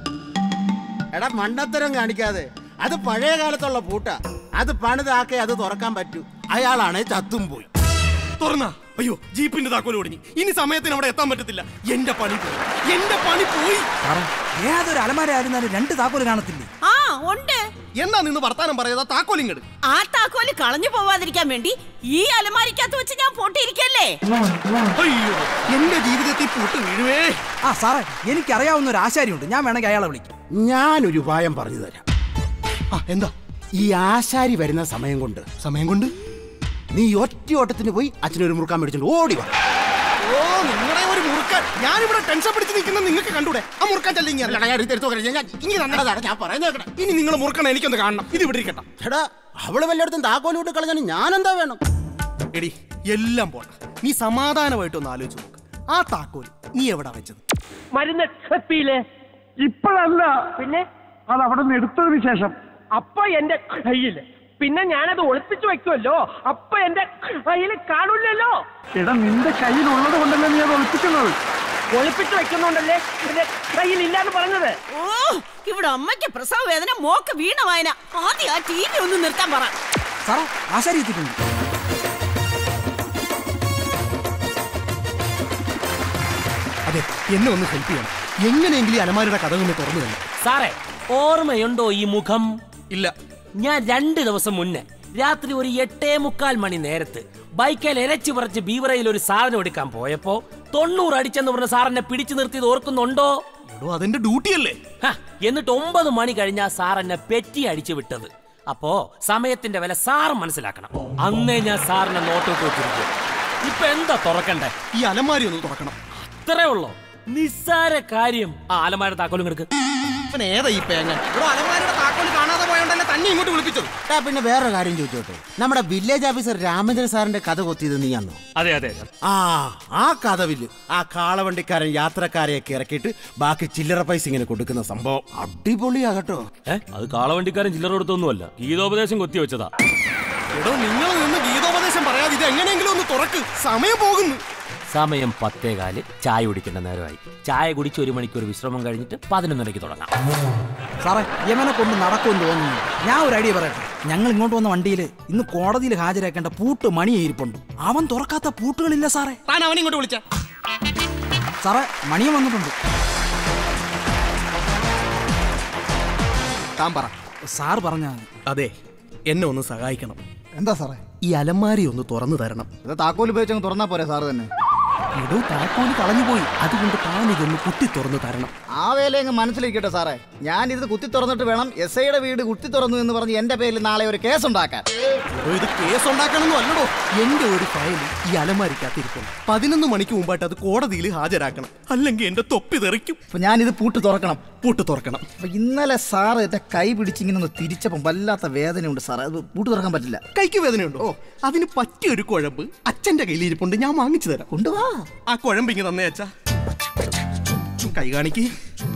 എടാ മണ്ടത്തരം കാണിക്കാതെ അത് പഴയ കാലത്തുള്ള പൂട്ട അത് പണിതാക്കേ അത് തുറക്കാൻ പറ്റൂ അയാളാണ് ചത്തും പോയി തുറന്നാ അയ്യോ ജീപ്പിന്റെ താക്കോൽ ഒടിഞ്ഞു ഇനി സമയത്തിന് അവിടെ എത്താൻ പറ്റത്തില്ല എന്റെ പണി പോയി എന്റെ പണി പോയി സാറേ ഏതൊരു അലമാര ആയിരുന്നാലും രണ്ട് താക്കോൽ കാണത്തില്ലേ ആ ഉണ്ട് എന്നാ നിന്ന് വർത്താനം പറയാതാ താക്കോൽ ഇങ്ങട് ആ താക്കോല് കളഞ്ഞു പോവാതിരിക്കാൻ വേണ്ടി ഈ അലമാരിക്കകത്ത് വെച്ച് ഞാൻ പൊട്ടിയിരിക്കല്ലേ അയ്യോ എന്റെ ജീവിതത്തിൽ പൂട്ട് വീഴുവേ ആ സാറേ എനിക്കറിയാവുന്ന ഒരു ആശാരിയുണ്ട് ഞാൻ വേണമെങ്കിൽ അയാളെ വിളിക്കാം ഞാനൊരു ഉപായം പറഞ്ഞു തരാം ആ എന്താ ഈ ആശാരി വരുന്ന സമയം കൊണ്ട് സമയം കൊണ്ട് നീ ഒറ്റ ഓട്ടത്തിന് പോയി അച്ഛനൊരു മുറുക്കാൻ മേടിച്ചോണ്ട് ഓടി വാ ഓ നിങ്ങളെ ഒരു മുറുക്കാൻ ഞാനിവിടെ ടെൻഷൻ പിടിച്ച് നിൽക്കുന്ന നിങ്ങൾക്ക് കണ്ടൂടെ ആ മുറുക്കാൻ ചെല്ലിങ്ങി അല്ലടാ, ഞാൻ എടുത്ത് എടുത്ത് നോക്കട്ടെ. ഞാൻ- ഞാൻ- ഇങ്ങനെ തന്നതാ, ഞാൻ പറയുന്നത് കേൾക്കടാ. ഇനി നിങ്ങൾ മുറുക്കണം എനിക്കൊന്ന് കാണണം ഇത് ഇവിടെ ഇരിക്കട്ടെ എടാ അവള് വല്ലയിടത്തും താക്കോൽ വിട്ട് കളഞ്ഞാൽ ഞാൻ എന്താ വേണം എടി എല്ലാം പോട്ടെ നീ സമാധാനമായിട്ടൊന്ന് ആലോചിച്ച് നോക്ക് ആ താക്കോൽ നീ എവിടാ വെച്ചത് മരുന്ന് എത്തിയില്ലേ ഇപ്പോഴല്ല പിന്നെ അത് അവിടെ നിന്ന് എടുത്തതിന് ശേഷം അപ്പൊ എന്റെ കയ്യില് പിന്നെ ഞാനത് ഒളിപ്പിച്ചു വെക്കുമല്ലോ അപ്പൊ എന്റെ കയ്യിൽ കാണൂലല്ലോ എടാ നിന്റെ കയ്യിലുള്ളത് കൊണ്ടല്ലേ നീ അത് ഒളിപ്പിക്കുന്നത് ഒളിപ്പിച്ചു വെക്കുന്നുണ്ടല്ലേ എന്റെ കയ്യിൽ ഇല്ലാന്ന് പറഞ്ഞത് ഓ ഇവിടെ അമ്മയ്ക്ക് പ്രസവ വേദന മോക്ക് വീണ വായന ആദ്യം ആ ടി വി ഒന്ന് നിർത്താൻ പറ സാറേ ആശാരി എത്തിയിട്ടുണ്ട് അതെ എന്നെ ഒന്ന് ഹെൽപ്പ് ചെയ്യണം എങ്ങനെയെങ്കിലും ഈ അലമാരിയുടെ കഥ ഒന്ന് തുറന്നു തന്നെ സാറേ ഓർമ്മയുണ്ടോ ഈ മുഖം ഇല്ല ഞാൻ രണ്ട് ദിവസം മുന്നേ രാത്രി ഒരു എട്ടേ മുക്കാൽ മണി നേരത്ത് ബൈക്കേൽ എരച്ചു പറിച്ച് ബീവറയിൽ ഒരു സാധനം എടുക്കാൻ പോയപ്പോ തൊണ്ണൂറ് അടിച്ചെന്ന് പറഞ്ഞ സാറിനെ പിടിച്ചു നിർത്തിയത് ഓർക്കുന്നുണ്ടോ എടോ അതെന്റെ ഡ്യൂട്ടി അല്ലേ ഹ, എന്നിട്ട് ഒമ്പത് മണി കഴിഞ്ഞാ സാർ എന്നെ പെറ്റി അടിച്ചു വിട്ടത് അപ്പോ സമയത്തിന്റെ വില സാർ മനസ്സിലാക്കണം അന്നേ ഞാൻ സാറിനെ നോട്ടോട്ട് വെച്ചിരിക്കും ഇപ്പൊ എന്താ തുറക്കണ്ടേ ഈ അലമാരി ഒന്ന് തുറക്കണം ഇത്രേ ഉള്ളോ നിസ്സാര കാര്യം ആ ആലമാരുടെ താക്കോലും കിടക്ക് ഇവൻ ഏതാ ഈ പേങ്ങ ഇവിടെ അലമാരിയുടെ താക്കോൽ കാണാതെ പോയോണ്ടല്ലേ തന്നെ ഇങ്ങോട്ട് വിളിപ്പിച്ചത് ടാ, പിന്നെ വേറൊരു കാര്യം ചോദിച്ചോട്ടെ നമ്മുടെ വില്ലേജ് ഓഫീസർ രാമചന്ദ്രൻ സാറിന്റെ കഥ കൊത്തിയത് നീയാന്നോ അതെ അതെ ആ ആ കഥവില് ആ കാളവണ്ടിക്കാരൻ യാത്രക്കാരെയൊക്കെ ഇറക്കിയിട്ട് ബാക്കി ചില്ലറ പൈസ ഇങ്ങനെ കൊടുക്കുന്ന സംഭവം അടിപൊളിയാകട്ടോ ഏ അത് കാളവണ്ടിക്കാരൻ ചില്ലറ കൊടുത്തൊന്നുമല്ല ഗീതോപദേശം കൊത്തി വെച്ചതാ എടോ നിങ്ങൾ നിന്ന് ഗീതോപദേശം പറയാതെ ഇത് ഇതെങ്ങനെയെങ്കിലും ഒന്ന് തുറക്ക് സമയം പോകുന്നു സമയം പത്തേകാല് ചായ കുടിക്കേണ്ട നേരമായി ചായ കുടിച്ച് ഒരു മണിക്കൂർ വിശ്രമം കഴിഞ്ഞിട്ട് പതിനൊന്നരയ്ക്ക് തുടങ്ങാം സാറേ യമനെ കൊണ്ട് നടക്കുമെന്ന് തോന്നുന്നു ഞാൻ ഒരു ഐഡിയ പറയട്ടെ ഞങ്ങൾ ഇങ്ങോട്ട് വന്ന വണ്ടിയിൽ ഇന്ന് കോടതിയിൽ ഹാജരാക്കേണ്ട പൂട്ട് മണി ഇരിപ്പുണ്ട് അവൻ തുറക്കാത്ത പൂട്ടുകളില്ല സാറേ താൻ അവനെ ഇങ്ങോട്ട് വിളിച്ച സാറേ മണിയും വന്നിട്ടുണ്ട് താൻ പറ സാർ പറഞ്ഞ അതെ എന്നെ ഒന്ന് സഹായിക്കണം എന്താ സാറേ ഈ അലമാരി ഒന്ന് തുറന്നു തരണം ഇത് താക്കോൽ ഉപയോഗിച്ച് അങ്ങ് തുറന്നാ പോരെ സാറ് തന്നെ ഇടോ താക്കോല് കളഞ്ഞുപോയി അതുകൊണ്ട് താൻ ഇതൊന്ന് കുത്തി തുറന്നു തരണം ആ വേല അങ്ങ് മനസ്സിലിരിക്കട്ടെ സാറേ ഞാൻ ഇത് കുത്തി തുറന്നിട്ട് വേണം എസ് ഐയുടെ വീട് കുത്തി തുറന്നു എന്ന് പറഞ്ഞ് എന്റെ പേരിൽ നാളെ ഒരു കേസ് ഉണ്ടാക്കാൻ എടോ, ഇത് കേസ് ഉണ്ടാക്കണമെന്നും അല്ലടോ എന്റെ ഒരു ഫയൽ ഈ അലമാരിക്കകത്തിരിക്കണം പതിനൊന്ന് മണിക്ക് മുമ്പായിട്ട് അത് കോടതിയിൽ ഹാജരാക്കണം അല്ലെങ്കിൽ എന്റെ തൊപ്പി തെറിക്കും അപ്പൊ ഞാൻ ഇത് പൂട്ട് തുറക്കണം പൂട്ട് തുറക്കണം അപ്പൊ ഇന്നലെ സാറ് എന്റെ കൈ പിടിച്ചിങ്ങനെ ഒന്ന് തിരിച്ചപ്പം വല്ലാത്ത വേദനയുണ്ട് സാറേ അത് പൂട്ട് തുറക്കാൻ പറ്റില്ല കൈക്ക് വേദനയുണ്ടോ ഓ അതിന് പറ്റിയ ഒരു കുഴമ്പ് അച്ഛന്റെ കയ്യിൽ ഇരിപ്പുണ്ട് ഞാൻ വാങ്ങിച്ചു തരാം കൊണ്ടുവാ ആ കുഴമ്പ് ഇങ്ങനെ തന്നേ അച്ഛാ കൈ കാണിക്ക്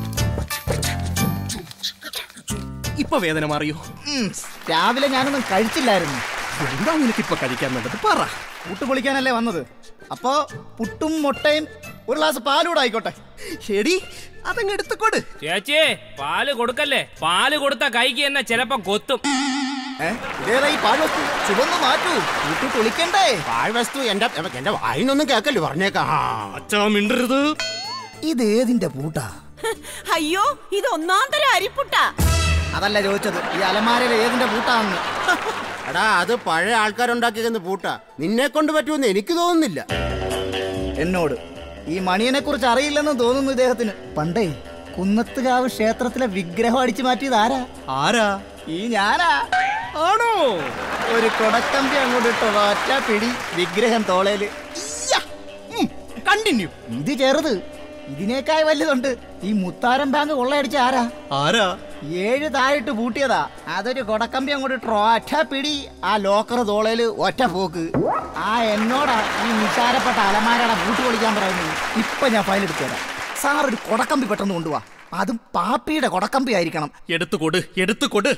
ഇപ്പൊ വേദന മാറിയോ ഉം, രാവിലെ ഞാനൊന്നും കഴിച്ചില്ലായിരുന്നു എന്താ നിനക്ക് ഇപ്പൊ കഴിക്കാൻ വേണ്ടത് പറ പൂട്ട് പൊളിക്കാനല്ലേ വന്നത് അപ്പോ പുട്ടും മുട്ടയും ഒരു ഗ്ലാസ് പാലൂടെ ആയിക്കോട്ടെ ശരി അതങ്ങ് എടുത്തുകൊട് ചേച്ചി പാല് കൊടുക്കല്ലേ പാല് കൊടുത്ത കൈക്ക് തന്നെ ചിലപ്പോ കൊത്തും ഇതേതാ ഈ പാഴ്വസ്തു ചുവന്ന് മാറ്റൂ പൂട്ട് പൊളിക്കണ്ടേ പാഴ്വസ്തു എന്റെ എന്റെ വായിനൊന്നും കേക്കല്ലേ പറഞ്ഞേക്കാം അച്ഛാ മിണ്ടരുത് ഇത് ഏതിന്റെ പൂട്ടാ അയ്യോ ഇത് ഒന്നാം തരം അരിപ്പുട്ടാ അതല്ല ചോദിച്ചത് ഈ അലമാരയിൽ ഏതിന്റെ പൂട്ടാന്ന് എടാ അത് പഴയ ആൾക്കാരുണ്ടാക്കിയെന്ന് പൂട്ടാ നിന്നെ കൊണ്ട് പറ്റുമെന്ന് എനിക്ക് തോന്നുന്നില്ല എന്നോട് ഈ മണിയനെ കുറിച്ച് അറിയില്ലെന്ന് തോന്നുന്നു ഇദ്ദേഹത്തിന് പണ്ടേ കുന്നത്തുകാവ് ക്ഷേത്രത്തിലെ വിഗ്രഹം അടിച്ചു മാറ്റിയത് ആരാ ആരാ ഈ ഞാനാ ആണോ ഒരു കൊടക്കമ്പി അങ്ങോട്ട് ഇട്ടോ ഒറ്റ പിടി വിഗ്രഹം തോളയില് കണ്ടിന്യൂ ഇത് ചെറുത് ഇതിനേക്കായി വലുതുണ്ട് ഈ മുത്താരം ബാങ്ക് കൊള്ളയടിച്ച ആരാ ആരാ ഏഴ് താഴിട്ട് പൂട്ടിയതാ അതൊരു കൊടക്കമ്പി അങ്ങോട്ട് ഇട്ടോ ഒറ്റ പിടി ആ ലോക്കർ തോളയില് ഒറ്റ പോക്ക് ആ എന്നോടാ ഈ നിസാരപ്പെട്ട അലമാരയുടെ പൂട്ട് പൊളിക്കാൻ പറയുന്നത് ഇപ്പൊ ഞാൻ ഫയൽ എടുത്തു തരാം സാർ ഒരു കൊടക്കമ്പി പെട്ടെന്ന് കൊണ്ടുപോവാ അതും പാപ്പിയുടെ കൊടക്കമ്പി ആയിരിക്കണം എടുത്തുകൊട് എടുത്തുകൊട്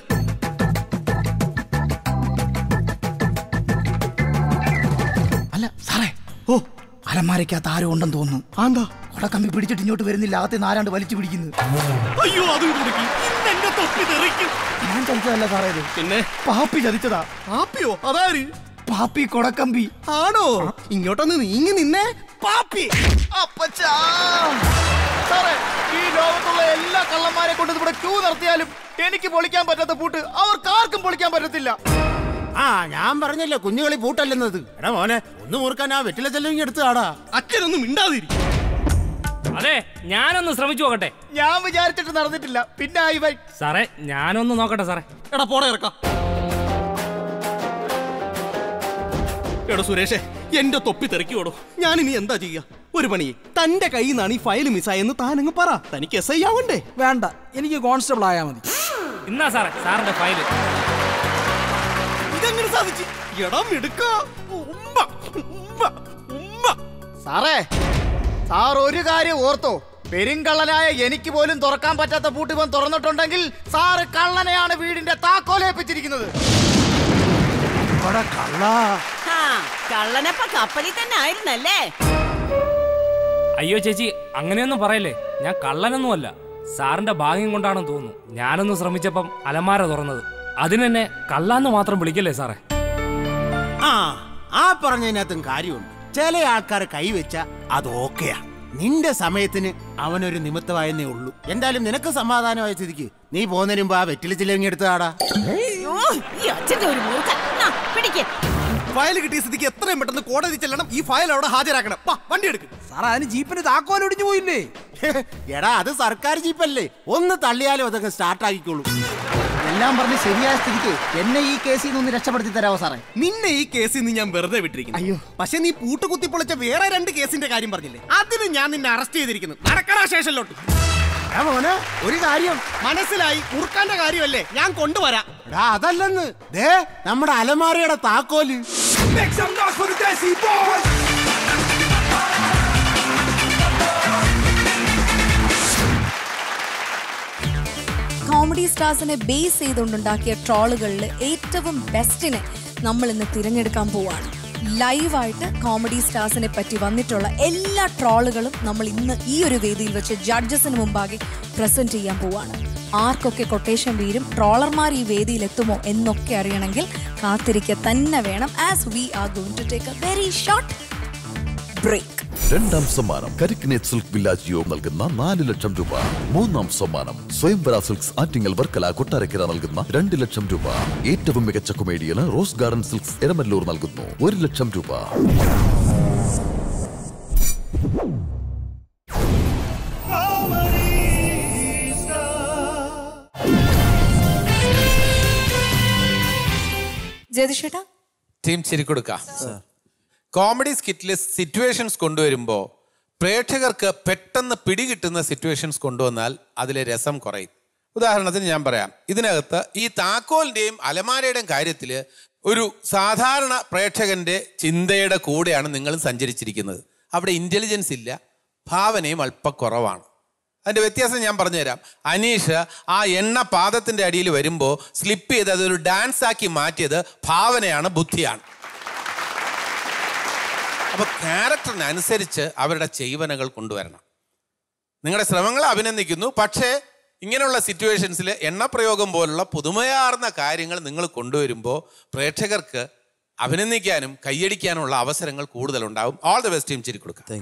അല്ല സാറേ ഓ അലമാരയ്ക്കകത്ത് ആരും ഉണ്ടെന്ന് തോന്നുന്നു ആന്താ കൊടക്കമ്പി പിടിച്ചിട്ട് ഇങ്ങോട്ട് വരുന്നില്ല അകത്ത് ആരാണ്ട് വലിച്ചു പിടിക്കുന്നു അയ്യോ അതും കൊടുക്കി ഇന്ന് എന്റെ തൊപ്പി തെറിക്കും ഞാൻ ചതിച്ചതല്ല സാറേ ഇത് പിന്നെ പാപ്പി ചതിച്ചതാ പാപ്പിയോ അതാര് പാപ്പി കൊടക്കമ്പി ആണോ ഇങ്ങോട്ടൊന്ന് നീങ്ങി നിന്നേ പാപ്പി അപ്പച്ചാ സാറേ ഈ ലോകത്തുള്ള എല്ലാ കള്ളന്മാരെ കൊണ്ട് ഇവിടെ ക്യൂ നടത്തിയാലും എനിക്ക് പൊളിക്കാൻ പറ്റാത്ത പൂട്ട് അവർക്ക് ആർക്കും പൊളിക്കാൻ പറ്റത്തില്ല ആ ഞാൻ പറഞ്ഞില്ലേ കുഞ്ഞുകളി പൂട്ടല്ലെന്നത് എടാ മോനെ ഒന്ന് മുറുക്കാൻ ആ വെറ്റില ചെല്ലം എടുത്ത് ആടാ അച്ഛനൊന്നും മിണ്ടാതിരിക്കും അതെ ഞാനൊന്ന് ശ്രമിച്ചു നോക്കട്ടെ ഞാൻ വിചാരിച്ചിട്ട് നടന്നിട്ടില്ല പിന്നെ ആയി വൈ സാറേ ഞാനൊന്ന് നോക്കട്ടെ സാറേ എടാ പോടെ ഇറക്കാം എടാ സുരേഷേ എന്റെ തൊപ്പി തെറിക്കോടോ ഞാൻ ഇനി എന്താ ചെയ്യാ ഒരു പണി തന്റെ കയ്യിൽ നിന്നാണ് ഈ ഫയൽ മിസ്സായെന്ന് താനങ്ങ് പറ തനിക്ക് എസ് ഐ ആവണ്ടേ വേണ്ട എനിക്ക് കോൺസ്റ്റബിൾ ആയാൽ മതി ഇന്നാ സാറേ സാറിന്റെ ഫയല് ഇതെങ്ങനെ സാധിച്ചു എടാ മിടുക്ക ഉമ്മ, ഉമ്മ, ഉമ്മ. സാറേ സാർ ഒരു കാര്യം ഓർത്തോ പെരുങ്കള്ളനായ എനിക്ക് പോലും തുറക്കാൻ പറ്റാത്ത പൂട്ട് ഇവൻ തുറന്നിട്ടുണ്ടെങ്കിൽ സാറ് കള്ളനെയാണ് വീടിന്റെ താക്കോലേപ്പിച്ചിരിക്കുന്നത് ആ കള്ളനപ്പ കപ്പലിൽ തന്നെ ആയിരുന്നല്ലേ അയ്യോ ചേച്ചി അങ്ങനെയൊന്നും പറയല്ലേ ഞാൻ കള്ളനൊന്നുമല്ല സാറിന്റെ ഭാഗ്യം കൊണ്ടാണെന്ന് തോന്നുന്നു ഞാനൊന്ന് ശ്രമിച്ചപ്പം അലമാര തുറന്നത് അതിനെന്നെ കള്ളാന്ന് മാത്രം വിളിക്കല്ലേ സാറേ ആ ആ പറഞ്ഞതിനകത്തും കാര്യമുണ്ട് ചില ആൾക്കാർ കൈവച്ച അത് ഓക്കെയാ നിന്റെ സമയത്തിന് അവനൊരു നിമിത്തമായെന്നേ ഉള്ളൂ എന്തായാലും നിനക്ക് സമാധാനമായ സ്ഥിതിക്ക് നീ പോകുന്നതിന് മുമ്പ് ആ വെറ്റില ചിലങ്ങി എടുത്താടാ അയ്യോ ഈ അച്ഛന്റെ ഒരു മൂർഖൻ നാ, പിടിക്ക് ഫയൽ കിട്ടിയ സ്ഥിതിക്ക് എത്രയും പെട്ടെന്ന് കോടതി ചെല്ലണം ഈ ഫയൽ അവിടെ ഹാജരാക്കണം വാ, വണ്ടി എടുക്ക് സാറേ അതിന് ജീപ്പിന് താക്കോൽ ഒടിഞ്ഞു പോയില്ലേ എടാ അത് സർക്കാർ ജീപ്പല്ലേ ഒന്ന് തള്ളിയാലും അതൊക്കെ സ്റ്റാർട്ട് ആക്കിക്കോളൂ എല്ലാം പറഞ്ഞ് ശരിയായ സ്ഥിതിക്ക് എന്നെ ഈ കേസിൽ നിന്ന് ഒന്ന് രക്ഷപ്പെടുത്തി തരാമോ സാറേ നിന്നെ ഈ കേസിൽ നിന്ന് ഞാൻ വെറുതെ വിട്ടിരിക്കുന്നു അയ്യോ പക്ഷെ നീ പൂട്ട് കുത്തിപ്പൊളിച്ച വേറെ രണ്ട് കേസിന്റെ കാര്യം പറഞ്ഞില്ലേ അതിന് ഞാൻ നിന്നെ അറസ്റ്റ് ചെയ്തിരിക്കുന്നു നടക്കണ സ്റ്റേഷനിലോട്ട് മോനെ ഒരു കാര്യം മനസ്സിലായി മുറുക്കാന്റെ കാര്യമല്ലേ ഞാൻ കൊണ്ടുവരാം എടാ അതല്ലെന്ന് ദേ നമ്മുടെ അലമാരയുടെ താക്കോല് കോമഡി സ്റ്റാർസിനെ ബേസ് ചെയ്തുകൊണ്ടുണ്ടാക്കിയ ട്രോളുകളിൽ ഏറ്റവും ബെസ്റ്റിനെ നമ്മൾ ഇന്ന് തിരഞ്ഞെടുക്കാൻ പോവാണ് ലൈവായിട്ട് കോമഡി സ്റ്റാർസിനെ പറ്റി വന്നിട്ടുള്ള എല്ലാ ട്രോളുകളും നമ്മൾ ഇന്ന് ഈ ഒരു വേദിയിൽ വെച്ച് ജഡ്ജസിന് മുമ്പാകെ പ്രസന്റ് ചെയ്യാൻ പോവാണ് ആർക്കൊക്കെ കൊട്ടേഷൻ വീരും ട്രോളർമാർ ഈ വേദിയിൽ എത്തുമോ എന്നൊക്കെ അറിയണമെങ്കിൽ കാത്തിരിക്കുക തന്നെ വേണം as we are going to take a very short break രണ്ടാം സമ്മാനം കരിക്കിനേറ്റ് സിൽക്ക് വില്ലാജിയോ നൽകുന്ന നാല് ലക്ഷം രൂപ മൂന്നാം സമ്മാനം സ്വയംവര സിൽക്സ് ആറ്റിങ്ങൽ വർക്കല കൊട്ടാരക്കര നൽകുന്ന രണ്ട് ലക്ഷം രൂപ ഏറ്റവും മികച്ച കൊമേഡിയന് റോസ് ഗാർഡൻ സിൽക്സ് എരമല്ലൂർ നൽകുന്നു ഒരു ലക്ഷം രൂപ ജയതിഷേട്ടാ ടീം ചിരിക്കൊടുക്ക കോമഡി സ്കിറ്റിലെ സിറ്റുവേഷൻസ് കൊണ്ടുവരുമ്പോൾ പ്രേക്ഷകർക്ക് പെട്ടെന്ന് പിടികിട്ടുന്ന സിറ്റുവേഷൻസ് കൊണ്ടുവന്നാൽ അതിലെ രസം കുറയും ഉദാഹരണത്തിന് ഞാൻ പറയാം ഇതിനകത്ത് ഈ താക്കോലിന്റെയും അലമാരയുടെയും കാര്യത്തിൽ ഒരു സാധാരണ പ്രേക്ഷകന്റെ ചിന്തയുടെ കൂടെയാണ് നിങ്ങൾ സഞ്ചരിച്ചിരിക്കുന്നത് അവിടെ ഇന്റലിജൻസ് ഇല്ല ഭാവനയും അല്പം കുറവാണ് അതിന്റെ വ്യത്യാസം ഞാൻ പറഞ്ഞുതരാം അനീഷ് ആ എണ്ണ പാദത്തിന്റെ അടിയിൽ വരുമ്പോൾ സ്ലിപ്പ് ചെയ്ത് അതൊരു ഡാൻസ് ആക്കി മാറ്റിയത് ഭാവനയാണ് ബുദ്ധിയാണ് അപ്പൊ ക്യാരക്ടറിനനുസരിച്ച് അവരുടെ ചെയ്വനകൾ കൊണ്ടുവരണം നിങ്ങളുടെ ശ്രമങ്ങളെ അഭിനന്ദിക്കുന്നു പക്ഷേ ഇങ്ങനെയുള്ള സിറ്റുവേഷൻസിൽ എണ്ണപ്രയോഗം പോലുള്ള പുതുമയാർന്ന കാര്യങ്ങൾ നിങ്ങൾ കൊണ്ടുവരുമ്പോൾ പ്രേക്ഷകർക്ക് അഭിനന്ദിക്കാനും കൈയടിക്കാനുള്ള അവസരങ്ങൾ കൂടുതലുണ്ടാവും ഓൾ ദ ബെസ്റ്റ് ടീം ചിരി കൊടുക്കാം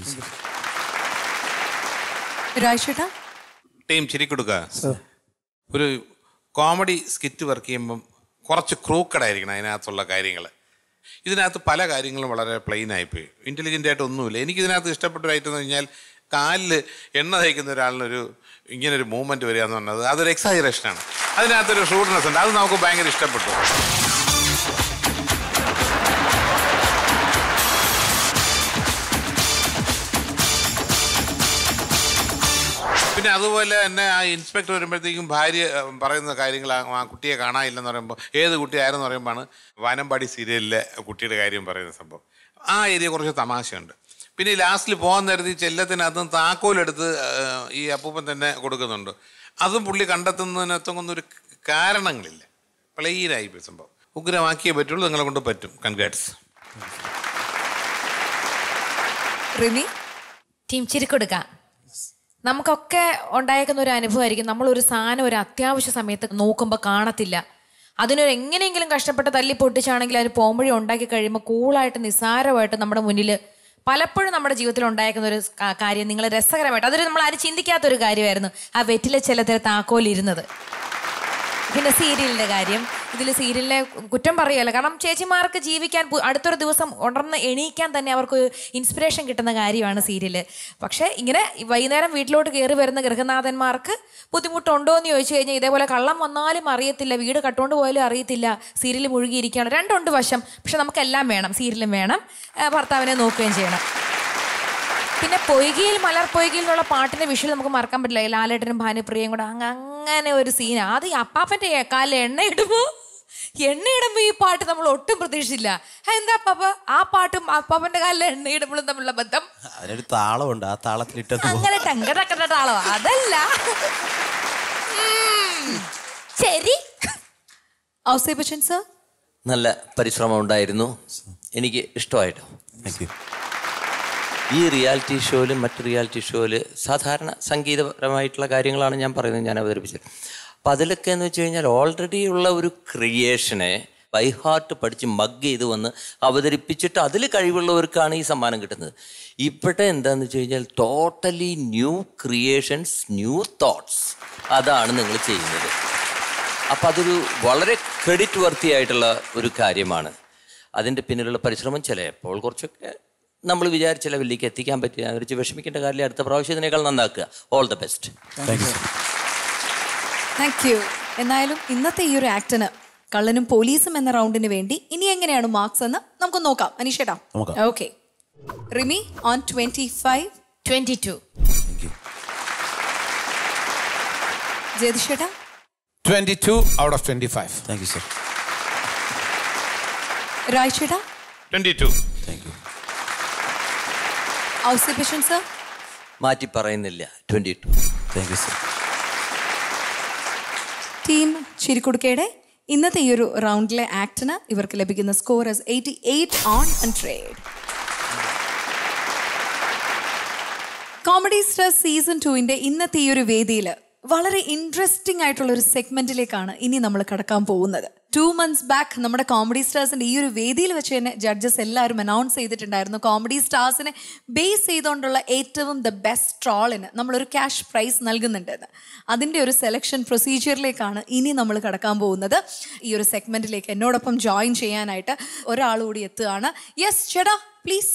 രാജേട്ടാ ടീം ചിരിക്കൊടുക്ക ഒരു കോമഡി സ്കിറ്റ് വർക്ക് ചെയ്യുമ്പം കുറച്ച് ക്രൂക്കഡായിരിക്കണം അതിനകത്തുള്ള കാര്യങ്ങൾ ഇതിനകത്ത് പല കാര്യങ്ങളും വളരെ പ്ലെയിൻ ആയിപ്പോയി ഇൻ്റലിജൻ്റ് ആയിട്ട് ഒന്നുമില്ല എനിക്ക് ഇതിനകത്ത് ഇഷ്ടപ്പെട്ട ഒരു ഐറ്റം എന്ന് കഴിഞ്ഞാൽ കാലിൽ എണ്ണ തയ്ക്കുന്ന ഒരാളിനൊരു ഇങ്ങനൊരു മൂവ്മെൻറ്റ് വരിക എന്ന് പറഞ്ഞത് അതൊരു എക്സാജറേഷനാണ് അതിനകത്തൊരു ഷൂട്ട്നെസ് ഉണ്ട് അത് നമുക്ക് ഭയങ്കര ഇഷ്ടപ്പെട്ടു പിന്നെ അതുപോലെ തന്നെ ആ ഇൻസ്പെക്ടർ വരുമ്പോഴത്തേക്കും ഭാര്യ ഏഹ്, പറയുന്ന കാര്യങ്ങൾ ആ ആ കുട്ടിയെ കാണാനില്ലെന്ന് പറയുമ്പോൾ ഏത് കുട്ടിയായിരുന്നു പറയുമ്പോഴാണ് വാനമ്പാടി സീരിയലിലെ കുട്ടിയുടെ കാര്യം പറയുന്ന സംഭവം ആ ഏരിയ കുറച്ച് തമാശയുണ്ട് പിന്നെ ലാസ്റ്റിൽ പോകാൻ നേരത്തെ ഈ ചെല്ലത്തിനകത്ത് താക്കോലെടുത്ത് ഏഹ്, ഈ അപ്പൂപ്പൻ തന്നെ കൊടുക്കുന്നുണ്ട് അതും പുള്ളി കണ്ടെത്തുന്നതിനകത്തൊന്നും ഒരു കാരണങ്ങളില്ല പ്ലെയിനായി പോയി സംഭവം ഉഗ്രമാക്കിയേ പറ്റുള്ളൂ നിങ്ങളെ കൊണ്ട് പറ്റും കൺഗ്രാറ്റ്സ് റിമി ടീം ചിരിക്കൊടുക്കാം നമുക്കൊക്കെ ഉണ്ടായേക്കുന്ന ഒരു അനുഭവമായിരിക്കും നമ്മൾ ഒരു സാധനം ഒരു അത്യാവശ്യ സമയത്ത് നോക്കുമ്പോൾ കാണത്തില്ല അതിനൊരു എങ്ങനെയെങ്കിലും കഷ്ടപ്പെട്ട് തല്ലി പൊട്ടിച്ചാണെങ്കിൽ അതിന് പോകുമ്പോഴേ ഉണ്ടാക്കി കഴിയുമ്പോൾ കൂളായിട്ട് നിസ്സാരമായിട്ട് നമ്മുടെ മുന്നിൽ പലപ്പോഴും നമ്മുടെ ജീവിതത്തിൽ ഉണ്ടായേക്കുന്ന ഒരു കാ- കാര്യം നിങ്ങൾ രസകരമായിട്ട് അതൊരു നമ്മൾ ആരും ചിന്തിക്കാത്തൊരു കാര്യമായിരുന്നു ആ വെറ്റിലെ ചിലത്തിൽ താക്കോലിരുന്നത് പിന്നെ സീരിയലിന്റെ കാര്യം ഇതിൽ സീരിയലിനെ കുറ്റം പറയല്ല കാരണം ചേച്ചിമാർക്ക് ജീവിക്കാൻ പു- അടുത്തൊരു ദിവസം ഉണർന്ന് എണീക്കാൻ തന്നെ അവർക്ക് ഇൻസ്പിറേഷൻ കിട്ടുന്ന കാര്യമാണ് സീരിയല് പക്ഷേ ഇങ്ങനെ വൈകുന്നേരം വീട്ടിലോട്ട് കയറി വരുന്ന ഗൃഹനാഥന്മാർക്ക് ബുദ്ധിമുട്ടുണ്ടോ എന്ന് ചോദിച്ചു കഴിഞ്ഞാൽ ഇതേപോലെ കള്ളം വന്നാലും അറിയത്തില്ല വീട് കട്ടുകൊണ്ട് പോയാലും അറിയത്തില്ല സീരിയൽ മുഴുകിയിരിക്കുകയാണ് രണ്ടുണ്ട് വശം പക്ഷെ നമുക്കെല്ലാം വേണം സീരിയലും വേണം ആ, ഭർത്താവിനെ നോക്കുകയും ചെയ്യണം പിന്നെ പൊയ്കയിൽ മലർ പൊയ്കയിൽ എന്നുള്ള പാട്ടിന്റെ വിഷയം നമുക്ക് മറക്കാൻ പറ്റില്ല ഈ ലാലേട്ടനും ഭാനുപ്രിയയും കൂടെ അങ്ങ് അങ്ങനെ ഒരു സീൻ അത് ഈ അപ്പാപ്പന്റെ കാലിൽ എണ്ണ ഇടുമ്പോ എണ്ണ ഇടുമ്പോ ഈ പാട്ട് നമ്മൾ ഒട്ടും പ്രതീക്ഷിച്ചില്ല ആ, എന്താ അപ്പാപ്പ ആ പാട്ടും അപ്പാപ്പന്റെ കാലിൽ എണ്ണ ഇടുമ്പോഴും തമ്മിലുള്ള ബന്ധം അതിനൊരു താളമുണ്ട് ആ താളത്തിലിട്ടത് പോ- അങ്ങനെ ടങ്കടക്കട്ടാളോ അതല്ല ഉം. ശരി ഔസേ ബച്ചൻ സർ നല്ല പരിശ്രമം ഉണ്ടായിരുന്നു എനിക്ക് ഇഷ്ടമായിട്ടോ ഈ റിയാലിറ്റി ഷോയിലും മറ്റ് റിയാലിറ്റി ഷോയിൽ സാധാരണ സംഗീതപരമായിട്ടുള്ള കാര്യങ്ങളാണ് ഞാൻ പറയുന്നത് ഞാൻ അവതരിപ്പിച്ചത് അപ്പം അതിലൊക്കെ എന്ന് വെച്ച് കഴിഞ്ഞാൽ ഓൾറെഡി ഉള്ള ഒരു ക്രിയേഷനെ ബൈ ഹാർട്ട് പഠിച്ച് മഗ് ചെയ്ത് വന്ന് അവതരിപ്പിച്ചിട്ട് അതിൽ കഴിവുള്ളവർക്കാണ് ഈ സമ്മാനം കിട്ടുന്നത് ഇവിടെ എന്താന്ന് വെച്ച് കഴിഞ്ഞാൽ totally new creations new thoughts അതാണ് നിങ്ങൾ ചെയ്യുന്നത് അപ്പം അതൊരു വളരെ ക്രെഡിറ്റ് വർത്തി ആയിട്ടുള്ള ഒരു കാര്യമാണ് അതിൻ്റെ പിന്നിലുള്ള പരിശ്രമം ചിലപ്പോൾ കുറച്ചൊക്കെ നമ്മൾ വിചാരിച്ച ലെവലിലേക്ക് എത്തിക്കാൻ പറ്റി ഞാൻ വിചാരിച്ച് വിഷമിക്കേണ്ട കാര്യം അടുത്ത പ്രാവശ്യം ഇതിനേക്കാൾ നന്നാക്കുക all the best thank you എന്നായാലും ഇന്നത്തെ ഈ ഒരു ആക്ടിന് കള്ളനും പോലീസും എന്ന റൗണ്ടിന് വേണ്ടി ഇനി എങ്ങനെയാണ് മാർക്സ് എന്ന് നമുക്ക് നോക്കാം അനീഷേട്ടാ നോക്കാം. Okay Rimi on twenty five twenty two ജയതിഷേട്ടാ twenty two out of twenty five thank you sir രായ്ചേട്ടാ twenty two Ouseppachan sir മാറ്റി പറയുന്നില്ല twenty two thank you sir team ചിരിക്കുടുക്കയുടെ ഇന്നത്തെ ഈ ഒരു റൗണ്ടിലെ ആക്ടിന് ഇവർക്ക് ലഭിക്കുന്ന score eighty eight on hundred comedy star season ടുവിൻ്റെ ഇന്നത്തെ ഈ ഒരു വേദിയിൽ വളരെ ഇൻട്രസ്റ്റിംഗ് ആയിട്ടുള്ള ഒരു സെഗ്മെന്റിലേക്കാണ് ഇനി നമ്മൾ കടക്കാൻ പോകുന്നത് ടു മന്ത്സ് ബാക്ക് നമ്മുടെ കോമഡി സ്റ്റാർസിന്റെ ഈ ഒരു വേദിയിൽ വെച്ച് തന്നെ ജഡ്ജസ് എല്ലാവരും അനൗൺസ് ചെയ്തിട്ടുണ്ടായിരുന്നു കോമഡി സ്റ്റാർസിനെ ബേസ് ചെയ്തുകൊണ്ടുള്ള ഏറ്റവും ദ ബെസ്റ്റ് ട്രോളിന് നമ്മളൊരു ക്യാഷ് പ്രൈസ് നൽകുന്നുണ്ടെന്ന് അതിൻ്റെ ഒരു സെലക്ഷൻ പ്രൊസീജിയറിലേക്കാണ് ഇനി നമ്മൾ കടക്കാൻ പോകുന്നത് ഈ ഒരു സെഗ്മെന്റിലേക്ക് എന്നോടൊപ്പം ജോയിൻ ചെയ്യാനായിട്ട് ഒരാൾ കൂടി എത്തുകയാണ് യെസ് ചേട്ടാ പ്ലീസ്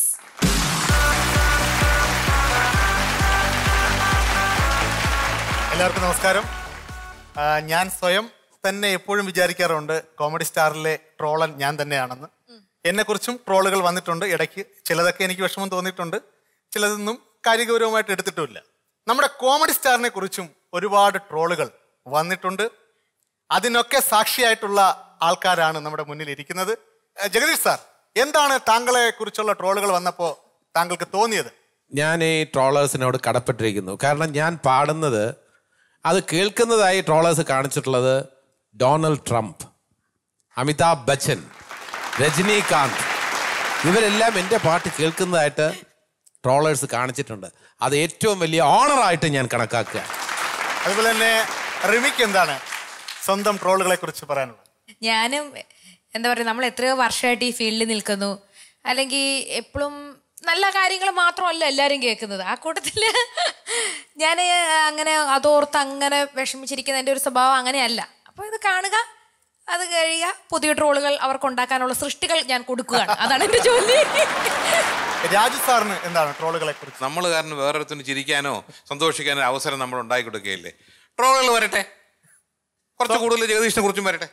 എല്ലാവർക്കും നമസ്കാരം ആ, ഞാൻ സ്വയം തന്നെ എപ്പോഴും വിചാരിക്കാറുണ്ട് കോമഡി സ്റ്റാറിലെ ട്രോളൻ ഞാൻ തന്നെയാണെന്ന് എന്നെക്കുറിച്ചും ട്രോളുകൾ വന്നിട്ടുണ്ട് ഇടയ്ക്ക് ചിലതൊക്കെ എനിക്ക് വിഷമം തോന്നിയിട്ടുണ്ട് ചിലതൊന്നും കാര്യഗൗരവമായിട്ട് എടുത്തിട്ടുമില്ല നമ്മുടെ കോമഡി സ്റ്റാറിനെ കുറിച്ചും ഒരുപാട് ട്രോളുകൾ വന്നിട്ടുണ്ട് അതിനൊക്കെ സാക്ഷിയായിട്ടുള്ള ആൾക്കാരാണ് നമ്മുടെ മുന്നിൽ ഇരിക്കുന്നത് ആ, ജഗദീഷ് സാർ എന്താണ് താങ്കളെ കുറിച്ചുള്ള ട്രോളുകൾ വന്നപ്പോൾ താങ്കൾക്ക് തോന്നിയത് ഞാൻ ഈ ട്രോളേഴ്സിനോട് കടപ്പെട്ടിരിക്കുന്നു കാരണം ഞാൻ പാടുന്നത് അത് കേൾക്കുന്നതായി ട്രോളേഴ്സ് കാണിച്ചിട്ടുള്ളത് ഡൊണാൾഡ് ട്രംപ് അമിതാഭ് ബച്ചൻ രജനീകാന്ത് ഇവരെല്ലാം എൻ്റെ പാട്ട് കേൾക്കുന്നതായിട്ട് ട്രോളേഴ്സ് കാണിച്ചിട്ടുണ്ട് അത് ഏറ്റവും വലിയ ഓണറായിട്ട് ഞാൻ കണക്കാക്കുക അതുപോലെ തന്നെ റിമിക്ക് എന്താണ് സ്വന്തം ട്രോളുകളെ കുറിച്ച് പറയാനുള്ളത് ഞാനും എന്താ പറയുക നമ്മൾ എത്രയോ വർഷമായിട്ട് ഈ ഫീൽഡിൽ നിൽക്കുന്നു അല്ലെങ്കിൽ എപ്പോഴും നല്ല കാര്യങ്ങൾ മാത്രമല്ല എല്ലാവരും കേൾക്കുന്നത് ആ കൂട്ടത്തിൽ ഞാൻ അങ്ങനെ അതോർത്ത് അങ്ങനെ വിഷമിച്ചിരിക്കുന്ന എൻ്റെ ഒരു സ്വഭാവം അങ്ങനെയല്ല അപ്പോൾ ഇത് കാണുക അത് കഴിയുക പുതിയ ട്രോളുകൾ അവർക്ക് ഉണ്ടാക്കാനുള്ള സൃഷ്ടികൾ ഞാൻ കൊടുക്കുകയാണ് അതാണ് എൻ്റെ ജോലി രാജു സാറിന് എന്താണ് ട്രോളുകളെ കുറിച്ച് നമ്മൾ കാരണം വേറൊരുത്തിന് ചിരിക്കാനോ സന്തോഷിക്കാനോ അവസരം നമ്മൾ ഉണ്ടാക്കി കൊടുക്കുകയില്ലേ ട്രോളുകൾ വരട്ടെ കുറച്ച് കൂടുതൽ ജഗദീഷിനെ കുറിച്ചും വരട്ടെ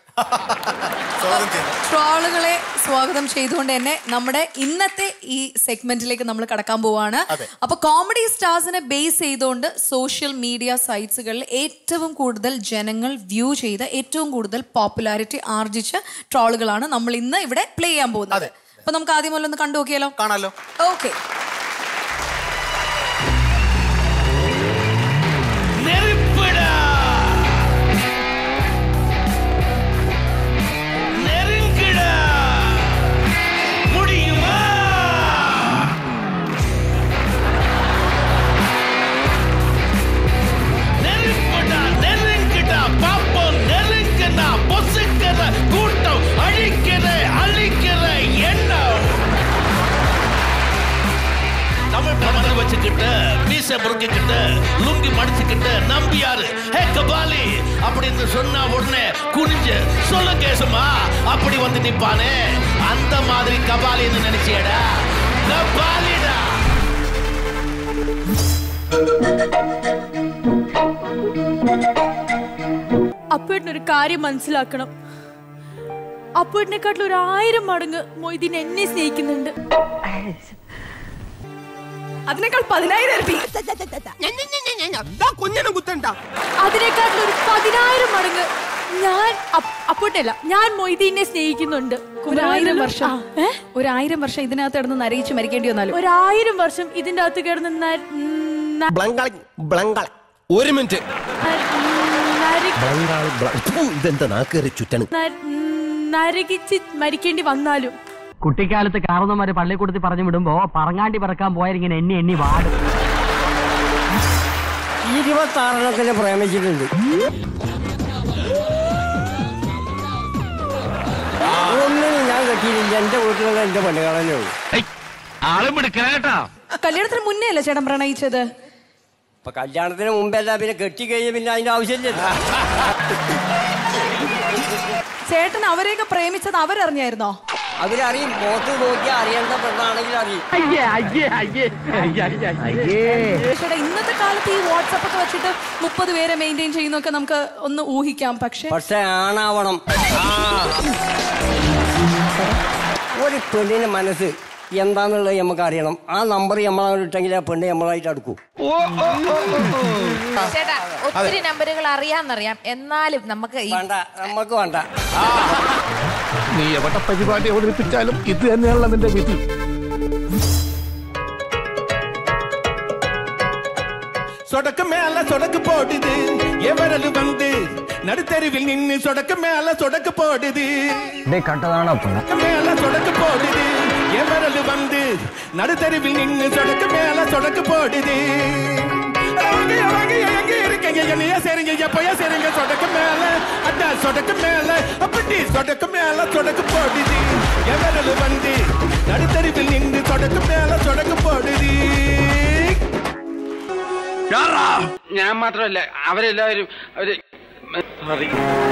ട്രോളുകളെ സ്വാഗതം ചെയ്തുകൊണ്ട് തന്നെ നമ്മുടെ ഇന്നത്തെ ഈ സെഗ്മെന്റിലേക്ക് നമ്മൾ കടക്കാൻ പോവാണ് അപ്പൊ കോമഡി സ്റ്റാർസിനെ ബേസ് ചെയ്തുകൊണ്ട് സോഷ്യൽ മീഡിയ സൈറ്റ്സുകളിൽ ഏറ്റവും കൂടുതൽ ജനങ്ങൾ വ്യൂ ചെയ്ത ഏറ്റവും കൂടുതൽ പോപ്പുലാരിറ്റി ആർജിച്ച ട്രോളുകളാണ് നമ്മൾ ഇന്ന് ഇവിടെ പ്ലേ ചെയ്യാൻ പോകുന്നത് അപ്പൊ നമുക്ക് ആദ്യം മുതൽ ഒന്ന് കണ്ടു നോക്കിയാലോ കാണാലോ ഓക്കെ நெருப்புடா நெருங்குடா முடியுமா நெருப்புடா நெருங்குடா பாப்போம் நெருங்குடா பொசுக்கிற கூட்டம் அழிக்கிற அழிக்கிற எண்ணம் தமிழ் படத்தை வச்சுக்கிட்டு மீச முறுக்கிக்கிட்டு லுங்கி மடிச்சுக்கிட்டு நம்பியாரு ஹே கபாலி அப்படின்னு சொன்ன உடனே குனிஞ்சு சொல்ல கேசுமா அப்படி வந்து நிப்பானே அந்த மாதிரி கபாலின்னு நினைச்சியடா கபாலிடா അപ്പേട്ടനൊരു കാര്യം മനസ്സിലാക്കണം അപ്പേട്ടനെക്കാട്ടിൽ ഒരു ആയിരം മടങ്ങ് മൊയ്തീൻ എന്നെ സ്നേഹിക്കുന്നുണ്ട് അതിനേക്കാൾ പതിനായിരം ഇരട്ടി കുഞ്ഞിനെ കുത്തണ്ട അതിനേക്കാട്ടിൽ ഒരു പതിനായിരം മടങ്ങ് ഞാൻ അപ്പ്- അപ്പേട്ടനല്ല ഞാൻ മൊയ്തീനെ സ്നേഹിക്കുന്നുണ്ട് ഒരായിരം വർഷം ആ, ഏ? ഒരായിരം വർഷം ഇതിനകത്ത് കിടന്ന് നരയിച്ച് മരിക്കേണ്ടി വന്നാലും ഒരായിരം വർഷം ഇതിന്റെ അകത്ത് കിടന്ന് ന- ന- ബ്ലങ്കളി ബ്ലങ്കളി ഒരു മിനിറ്റ് നര- ബ്ലങ്കാളി ബ്ല- ഫു, ഇതെന്താ നാക്കേറി ചുറ്റണ് ന- നരകിച്ച് മരിക്കേണ്ടി വന്നാലും കുട്ടിക്കാലത്ത് കാരണന്മാര് പള്ളിക്കൂടത്തിൽ പറഞ്ഞു വിടുമ്പോ പറങ്ങാണ്ടി പറക്കാൻ പോയാലിങ്ങനെ എണ്ണി എണ്ണി വാടും ഇരുപത്തി ആറെണ്ണത്തിന് പ്രേമിച്ചിട്ടുണ്ട് ഒന്നിനും ഞാൻ കെട്ടിയില്ല എന്റെ വീട്ടിലുള്ള എന്റെ പെണ്ണുകളല്ലേ ഉള്ളൂ ആളും എടുക്കണേട്ടാ കല്യാണത്തിന് മുന്നേ അല്ലേ ചേട്ടൻ പ്രണയിച്ചത് അപ്പൊ കല്യാണത്തിന് മുമ്പല്ല പിന്നെ കെട്ടി കഴിഞ്ഞ പിന്നെ അതിന്റെ ആവശ്യമില്ല ചേട്ടൻ അവരെയൊക്കെ പ്രേമിച്ചത് അവരറിഞ്ഞായിരുന്നോ അവരറിയും മുഖത്ത് നോക്കിയാൽ അറിയേണ്ട പെണ്ണാണെങ്കിൽ അറിയും അയ്യേ അയ്യേ അയ്യേ അയ്യേ ചേട്ടാ ഇന്നത്തെ കാലത്ത് ഈ വാട്സപ്പ് ഒക്കെ വെച്ചിട്ട് മുപ്പത് പേരെ മെയിൻറ്റെയിൻ ചെയ്യുന്നൊക്കെ നമുക്ക് ഒന്ന് ഊഹിക്കാം പക്ഷെ പക്ഷെ ആണാവണം ആ. ഒരു പെണ്ണിന്റെ മനസ്സ് എന്താന്നുള്ളത് നമുക്ക് അറിയണം ആ നമ്പർ നമ്മളവിടെ ഇട്ടെങ്കിൽ ആ പെണ്ണ് നമ്മളായിട്ട് അടുക്കും ചേട്ടാ ഒത്തിരി നമ്പറുകൾ അറിയാന്നറിയാം എന്നാലും നമുക്ക് ഈ വേണ്ട നമുക്ക് വേണ്ട നീ എവിടെ പരിപാടി അവതരിപ്പിച്ചാലും ഇത് തന്നെയാണല്ലോ നിന്റെ വിധി സോ சொடக்கு மேல சொடக்கு போடுது எவரலு வந்து நடுத்தெருவில் நின்னு சொடக்கு மேல சொடக்கு போடுது கட்டதான சொடக்கு மேல சொடக்கு போடுது எவரலு வந்து நடுத்தெருவில் நின்னு சொடக்கு மேல சொடக்கு போடுது அவங்க அவங்க எங்க இருக்கீங்க என்னைய சரிங்க எப்பயா சரிங்க சொடக்கு மேல அதான் சொடக்கு மேல அப்படி சொடக்கு மேல சொடக்கு போடுது எவரலு வந்து நடுத்தெருவில் நின்று சொடக்கு மேல சொடக்கு போடுது ഞാൻ മാത്രമല്ല അവരെല്ലാവരും അവര് സോറി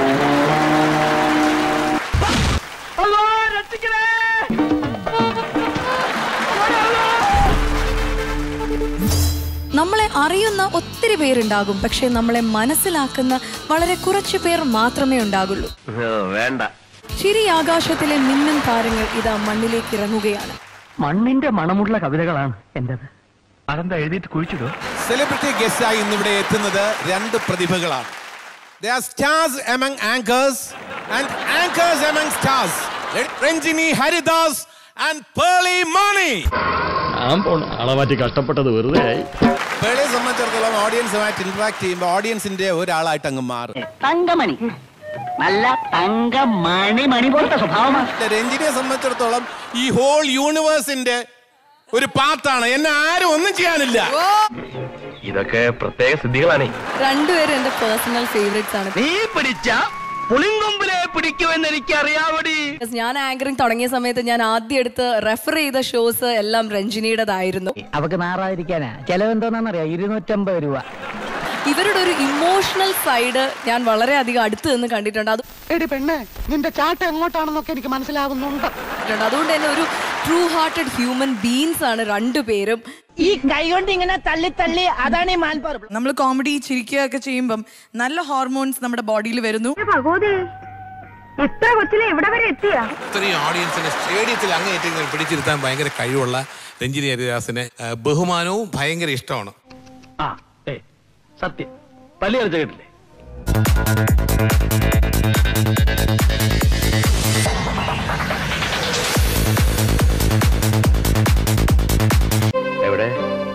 നമ്മളെ അറിയുന്ന ഒത്തിരി പേരുണ്ടാകും പക്ഷെ നമ്മളെ മനസ്സിലാക്കുന്ന വളരെ കുറച്ച് പേർ മാത്രമേ ഉണ്ടാകുള്ളൂ വേണ്ട ചിരി ആകാശത്തിലെ മിന്നും താരങ്ങൾ ഇതാ മണ്ണിലേക്ക് ഇറങ്ങുകയാണ് മണ്ണിന്റെ മണമുള്ള കവിതകളാണ് എന്റേത് അതെന്താ എഴുതിയിട്ട് കുഴിച്ചിടോ സെലിബ്രിറ്റി ഗസ്റ്റായി ഇന്നിവിടെ എത്തുന്നത് രണ്ട് പ്രതിഭകളാണ് They are stars among anchors and anchors among stars. Ranjini Haridas and Pearly Mani. ഞാൻ പോണ ആളെ മാറ്റി കഷ്ടപ്പെട്ടത് വെറുതെ ആയി പേളിയെ സംബന്ധിച്ചിടത്തോളം ഓഡിയൻസുമായിട്ട് ഇന്ററാക്ട് ചെയ്യുമ്പോൾ ഓഡിയൻസിന്റെ ഒരാളായിട്ട് അങ്ങ് മാറും തങ്കമണി നല്ല തങ്കമണി മണി പോലത്തെ സ്വഭാവമാണ് രഞ്ജിനിയെ സംബന്ധിച്ചിടത്തോളം ഈ ഹോൾ യൂണിവേഴ്സിന്റെ ഒരു പാർട്ടാണ് എന്നെ ആരും ഒന്നും ചെയ്യാനില്ല ഇതൊക്കെ പ്രത്യേക സിദ്ധികളാണേ രണ്ടുപേരും എന്റെ പേഴ്സണൽ ഫേവറേറ്റ്സ് ആണ് നീ പിടിച്ച പുളിങ്കൊമ്പിലെ പിടിക്കുമെന്ന് എനിക്ക് അറിയാവടി ഞാൻ ആങ്കറിംഗ് തുടങ്ങിയ സമയത്ത് ഞാൻ ആദ്യം എടുത്ത് റെഫർ ചെയ്ത ഷോസ് എല്ലാം രഞ്ജിനിയുടേതായിരുന്നു അവക്ക് നാറാതിരിക്കാനാ ചെലവെന്തോന്നറിയാം ഇരുന്നൂറ്റമ്പത് രൂപ ഇവരുടെ ഒരു ഇമോഷണൽ സൈഡ് ഞാൻ വളരെയധികം അടുത്ത് നിന്ന് കണ്ടിട്ടുണ്ട് അത് എടി പെണ്ണെ നിന്റെ ചാട്ട എങ്ങോട്ടാണെന്നൊക്കെ എനിക്ക് മനസ്സിലാകുന്നുണ്ട് കണ്ടിട്ടുണ്ട്. അതുകൊണ്ട് തന്നെ ഒരു ട്രൂ ഹാർട്ടഡ് ഹ്യൂമൻ ബീൻസ് ആണ് രണ്ടുപേരും ഈ കൈ കൊണ്ട് ഇങ്ങനെ തള്ളി തള്ളി അതാണ് ഈ മാൽപ്പാറ നമ്മൾ കോമഡി ചിരിക്കുക ഒക്കെ ചെയ്യുമ്പം നല്ല ഹോർമോൺസ് നമ്മുടെ ബോഡിയിൽ വരുന്നു ഇത്ര കൊച്ചിലെ ഇവിടെ വരെ എത്തിയാ ഇത്രയും ഓഡിയൻസിനെ സ്റ്റേഡിയത്തിൽ അങ്ങേയറ്റം പിടിച്ചിരുത്താൻ ഭയങ്കര കഴിവുള്ള രഞ്ജിനി ഹരിദാസിന് ആ, ബഹുമാനവും ഭയങ്കര ഇഷ്ടമാണ് ആ ഏ സത്യം പള്ളി കളിച്ച കേട്ടില്ലേ എവിടെ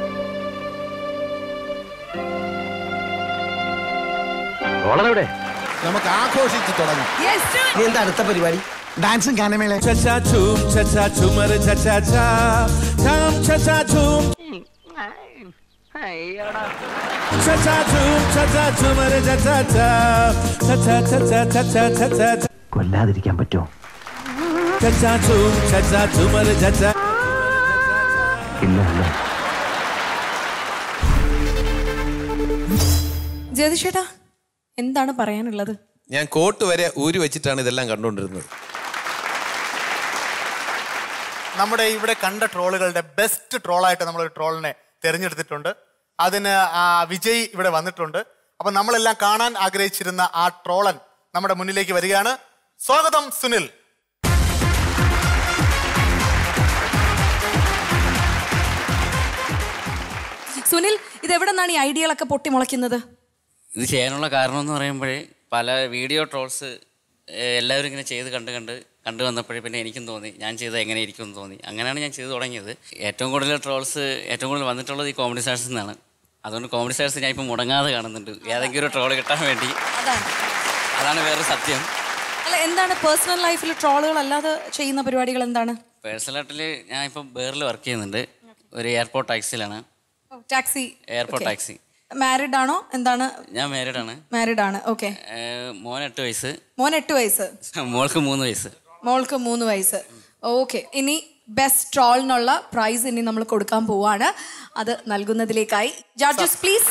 ഓളെവിടെ നമുക്ക് ആഘോഷിച്ച് തുടങ്ങാം എന്താ അടുത്ത പരിപാടി ഡാൻസും ഗാനമേള ചച്ചാ ചൂം ചച്ചാ ചുമർ ചച്ചാ ചാ ചാം ചച്ചാ ചൂം ചച്ചാ ചൂം ചച്ചാ ചുമർ ചച്ചാ ചാ ചച്ചാ ചച്ചാ ചച്ചാ ചച്ചാ ചാ. കൊല്ലാതിരിക്കാൻ പറ്റുമോ ചച്ചാ ചൂം ചച്ചാ ചുമർ ചച്ചാ ഇല്ല ഇല്ല ജ്യോതിഷേട്ടാ എന്താണ് പറയാനുള്ളത് ഞാൻ കോട്ട് വരെ ഊരി വെച്ചിട്ടാണ് ഇതെല്ലാം കണ്ടുകൊണ്ടിരുന്നത് നമ്മുടെ ഇവിടെ കണ്ട ട്രോളുകളുടെ ബെസ്റ്റ് ട്രോളായിട്ട് നമ്മൾ ഒരു ട്രോളിനെ തിരഞ്ഞെടുത്തിട്ടുണ്ട് അതിന് ആ വിജയ് ഇവിടെ വന്നിട്ടുണ്ട് അപ്പൊ നമ്മളെല്ലാം കാണാൻ ആഗ്രഹിച്ചിരുന്ന ആ ട്രോളൻ നമ്മുടെ മുന്നിലേക്ക് വരികയാണ് സ്വാഗതം സുനിൽ സുനിൽ ഇത് എവിടെ നിന്നാണ് ഈ ഐഡിയകളൊക്കെ പൊട്ടി മുളയ്ക്കുന്നത് ഇത് ചെയ്യാനുള്ള കാരണം എന്ന് പറയുമ്പോഴേ പല വീഡിയോ ട്രോൾസ് എല്ലാവരും ഇങ്ങനെ ചെയ്ത് കണ്ട് കണ്ട് കണ്ടു വന്നപ്പോഴേ പിന്നെ എനിക്കും തോന്നി ഞാൻ ചെയ്ത് എങ്ങനെ ഇരിക്കും എന്ന് തോന്നി അങ്ങനെയാണ് ഞാൻ ചെയ്ത് തുടങ്ങിയത് ഏറ്റവും കൂടുതൽ ട്രോൾസ് ഏറ്റവും കൂടുതൽ വന്നിട്ടുള്ളത് ഈ കോമഡി സ്റ്റാർസിൽ നിന്നാണ് അതുകൊണ്ട് കോമഡി സ്റ്റാർസ് ഞാൻ ഇപ്പം മുടങ്ങാതെ കാണുന്നുണ്ട് ഏതെങ്കിലും ഒരു ട്രോൾ കിട്ടാൻ വേണ്ടി അതാണ് അതാണ് വേറെ സത്യം അല്ല എന്താണ് പേഴ്സണൽ ലൈഫിൽ ട്രോളുകൾ അല്ലാതെ ചെയ്യുന്ന പരിപാടികൾ എന്താണ് പേഴ്സണലായിട്ടിൽ ഞാൻ ഇപ്പം ബേറിൽ വർക്ക് ചെയ്യുന്നുണ്ട് ഒരു എയർപോർട്ട് ടാക്സിയിലാണ് ടാക്സി എയർപോർട്ട് ടാക്സി മാരിഡ് ആണോ എന്താണ് ഞാൻ മാരീഡ് ആണ് മാരിഡ് ആണ് ഓക്കെ ഏഹ് മോൻ എട്ട് വയസ്സ് മോൻ എട്ട് വയസ്സ് മോൾക്ക് മൂന്ന് വയസ്സ് മോൾക്ക് മൂന്ന് വയസ്സ് ഓക്കെ ഇനി ബെസ്റ്റ് ട്രോളിനുള്ള പ്രൈസ് ഇനി നമ്മൾ കൊടുക്കാൻ പോവാണ് അത് നൽകുന്നതിലേക്കായി ജഡ്ജസ് പ്ലീസ്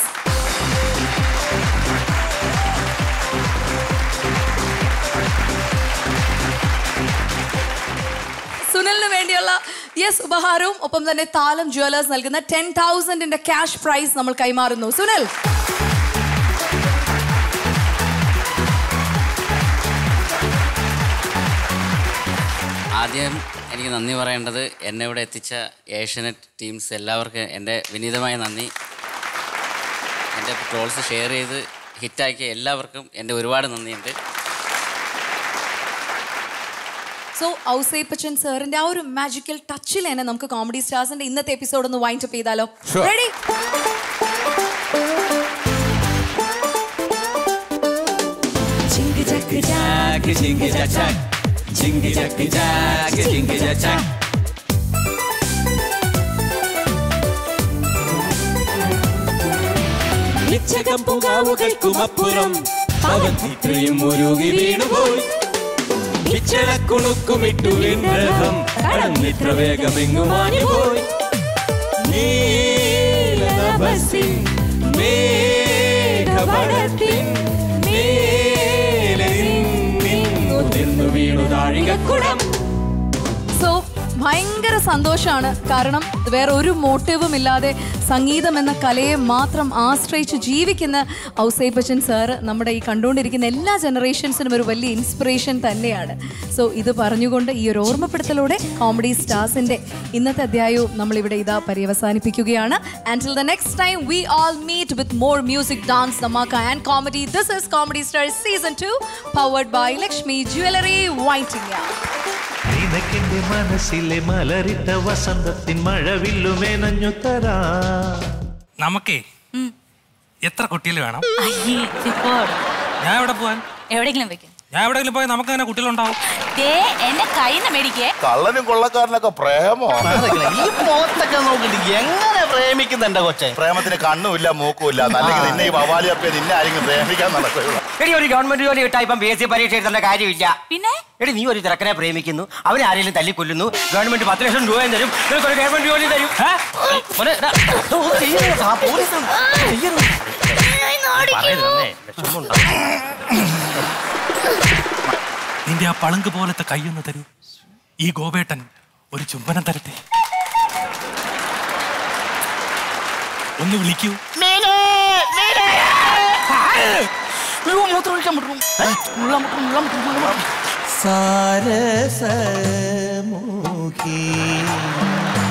സുനിലിന് വേണ്ടിയുള്ള യെസ് ഉപഹാരവും ഒപ്പം തന്നെ താലം ജുവലേഴ്സ് നൽകുന്ന ടെൻ തൗസൻഡിന്റെ ക്യാഷ് പ്രൈസ് നമ്മൾ കൈമാറുന്നു സുനിൽ ആദ്യം എനിക്ക് നന്ദി പറയേണ്ടത് എന്നെ ഇവിടെ എത്തിച്ച ഏഷ്യനെറ്റ് ടീംസ് എല്ലാവർക്കും എൻ്റെ വിനീതമായ നന്ദി എൻ്റെ ട്രോൾസ് ഷെയർ ചെയ്ത് ഹിറ്റാക്കിയ എല്ലാവർക്കും എൻ്റെ ഒരുപാട് നന്ദിയുണ്ട് സോ ഔസേപ്പച്ചൻ സാറിന്റെ ആ ഒരു മാജിക്കൽ ടച്ചിൽ തന്നെ നമുക്ക് കോമഡി സ്റ്റാർസിന്റെ ഇന്നത്തെ എപ്പിസോഡ് ഒന്ന് വൈൻഡ് അപ്പ് ചെയ്താലോ Sure. Ready jack, jingy jack jack, jingy jack jack, jingy jack jack. നിച്ചകം പുകാവുകൾക്കുമപ്പുറം അവധിത്രയും മുരുകി വീണുപോയി ഇച്ചടക്കുണുക്കുമിട്ടു വിഗ്രഹം കടന്നിത്ര വേഗമെങ്ങുമാഞ്ഞുപോയി നീലനഭസിൻ മേഘപടത്തിൻ മേലെ നിന്നു തിന്നു വീണു താഴികക്കുടം സോ ഭയങ്കര സന്തോഷമാണ് കാരണം വേറെ ഒരു മോട്ടീവും ഇല്ലാതെ സംഗീതം എന്ന കലയെ മാത്രം ആശ്രയിച്ച് ജീവിക്കുന്ന ഔസേപ്പ് ബച്ചൻ സാറ് നമ്മുടെ ഈ കണ്ടുകൊണ്ടിരിക്കുന്ന എല്ലാ ജനറേഷൻസിനും ഒരു വലിയ ഇൻസ്പിറേഷൻ തന്നെയാണ് സോ ഇത് പറഞ്ഞുകൊണ്ട് ഈ ഒരു ഓർമ്മപ്പെടുത്തലോടെ കോമഡി സ്റ്റാർസിന്റെ ഇന്നത്തെ അധ്യായവും നമ്മളിവിടെ ഇതാ പര്യവസാനിപ്പിക്കുകയാണ് and the next time we all meet with more music dance നമാക്ക and comedy this is comedy stars season two powered by Lakshmi jewellery waiting നിനക്കെന്റെ മനസ്സിലെ മലരിട്ട വസന്തത്തിൻ മഴവില്ലുമേ നഞ്ഞു തരാ നമുക്കേ എത്ര കുട്ടികൾ വേണം അയ്യേ, ഇപ്പോ ഞാൻ എവിടെ പോവാൻ എവിടെയെങ്കിലും വെക്കും ഞാൻ എവിടെയെങ്കിലും പോയാൽ നമുക്ക് അങ്ങനെ കുട്ടികളുണ്ടാവും ദേ എന്നെ കയ്യിൽ നിന്ന് മേടിക്കേ കള്ളനും കൊള്ളക്കാരനൊക്കെ പ്രേമോ ഈ മുഖത്തൊക്കെ നോക്കിട്ട് എങ്ങനെ പ്രേമിക്കുന്ന എന്റെ കൊച്ചെ പ്രേമത്തിന് കണ്ണുമില്ല മൂക്കുമില്ല അല്ലെങ്കിൽ നിന്നെ ഈ വവാലിയപ്പെ നിന്നെ ആരെങ്കിലും പ്രേമിക്കാൻ നടക്കുക എടി ഒരു ഗവൺമെന്റ് ജോലി കിട്ടാ ഇപ്പം പി എസ് സി പരീക്ഷ എഴുതേണ്ട കാര്യമില്ല പിന്നെ എടി നീ ഒരു തിരക്കനെ പ്രേമിക്കുന്നു അവനെ ആരെങ്കിലും തല്ലിക്കൊല്ലുന്നു ഗവൺമെന്റ് പത്ത് ലക്ഷം രൂപയും തരും നിനക്ക് ഒരു ഗവൺമെന്റ് ജോലി തരും ഏ? മോനെ, എടാ, ഒന്ന് ചെയ്യരുത്, ആ പോലീസാണ്. ചെയ്യരുത്. പറയരുതെന്നേ, വിഷമമുണ്ടാവും. നിന്റെ ആ പളുങ്ക് പോലത്തെ കൈയൊന്ന് തരൂ ഈ ഗോപേട്ടൻ ഒരു ചുംബനം തരട്ടെ ഒന്ന് വിളിക്കൂ മൂത്രം ഒഴിക്കാൻ പറ്റും മുള്ളം മുട്ടും മുള്ളം മുട്ടും മുള്ളം മുട്ടും സാരസമുഖി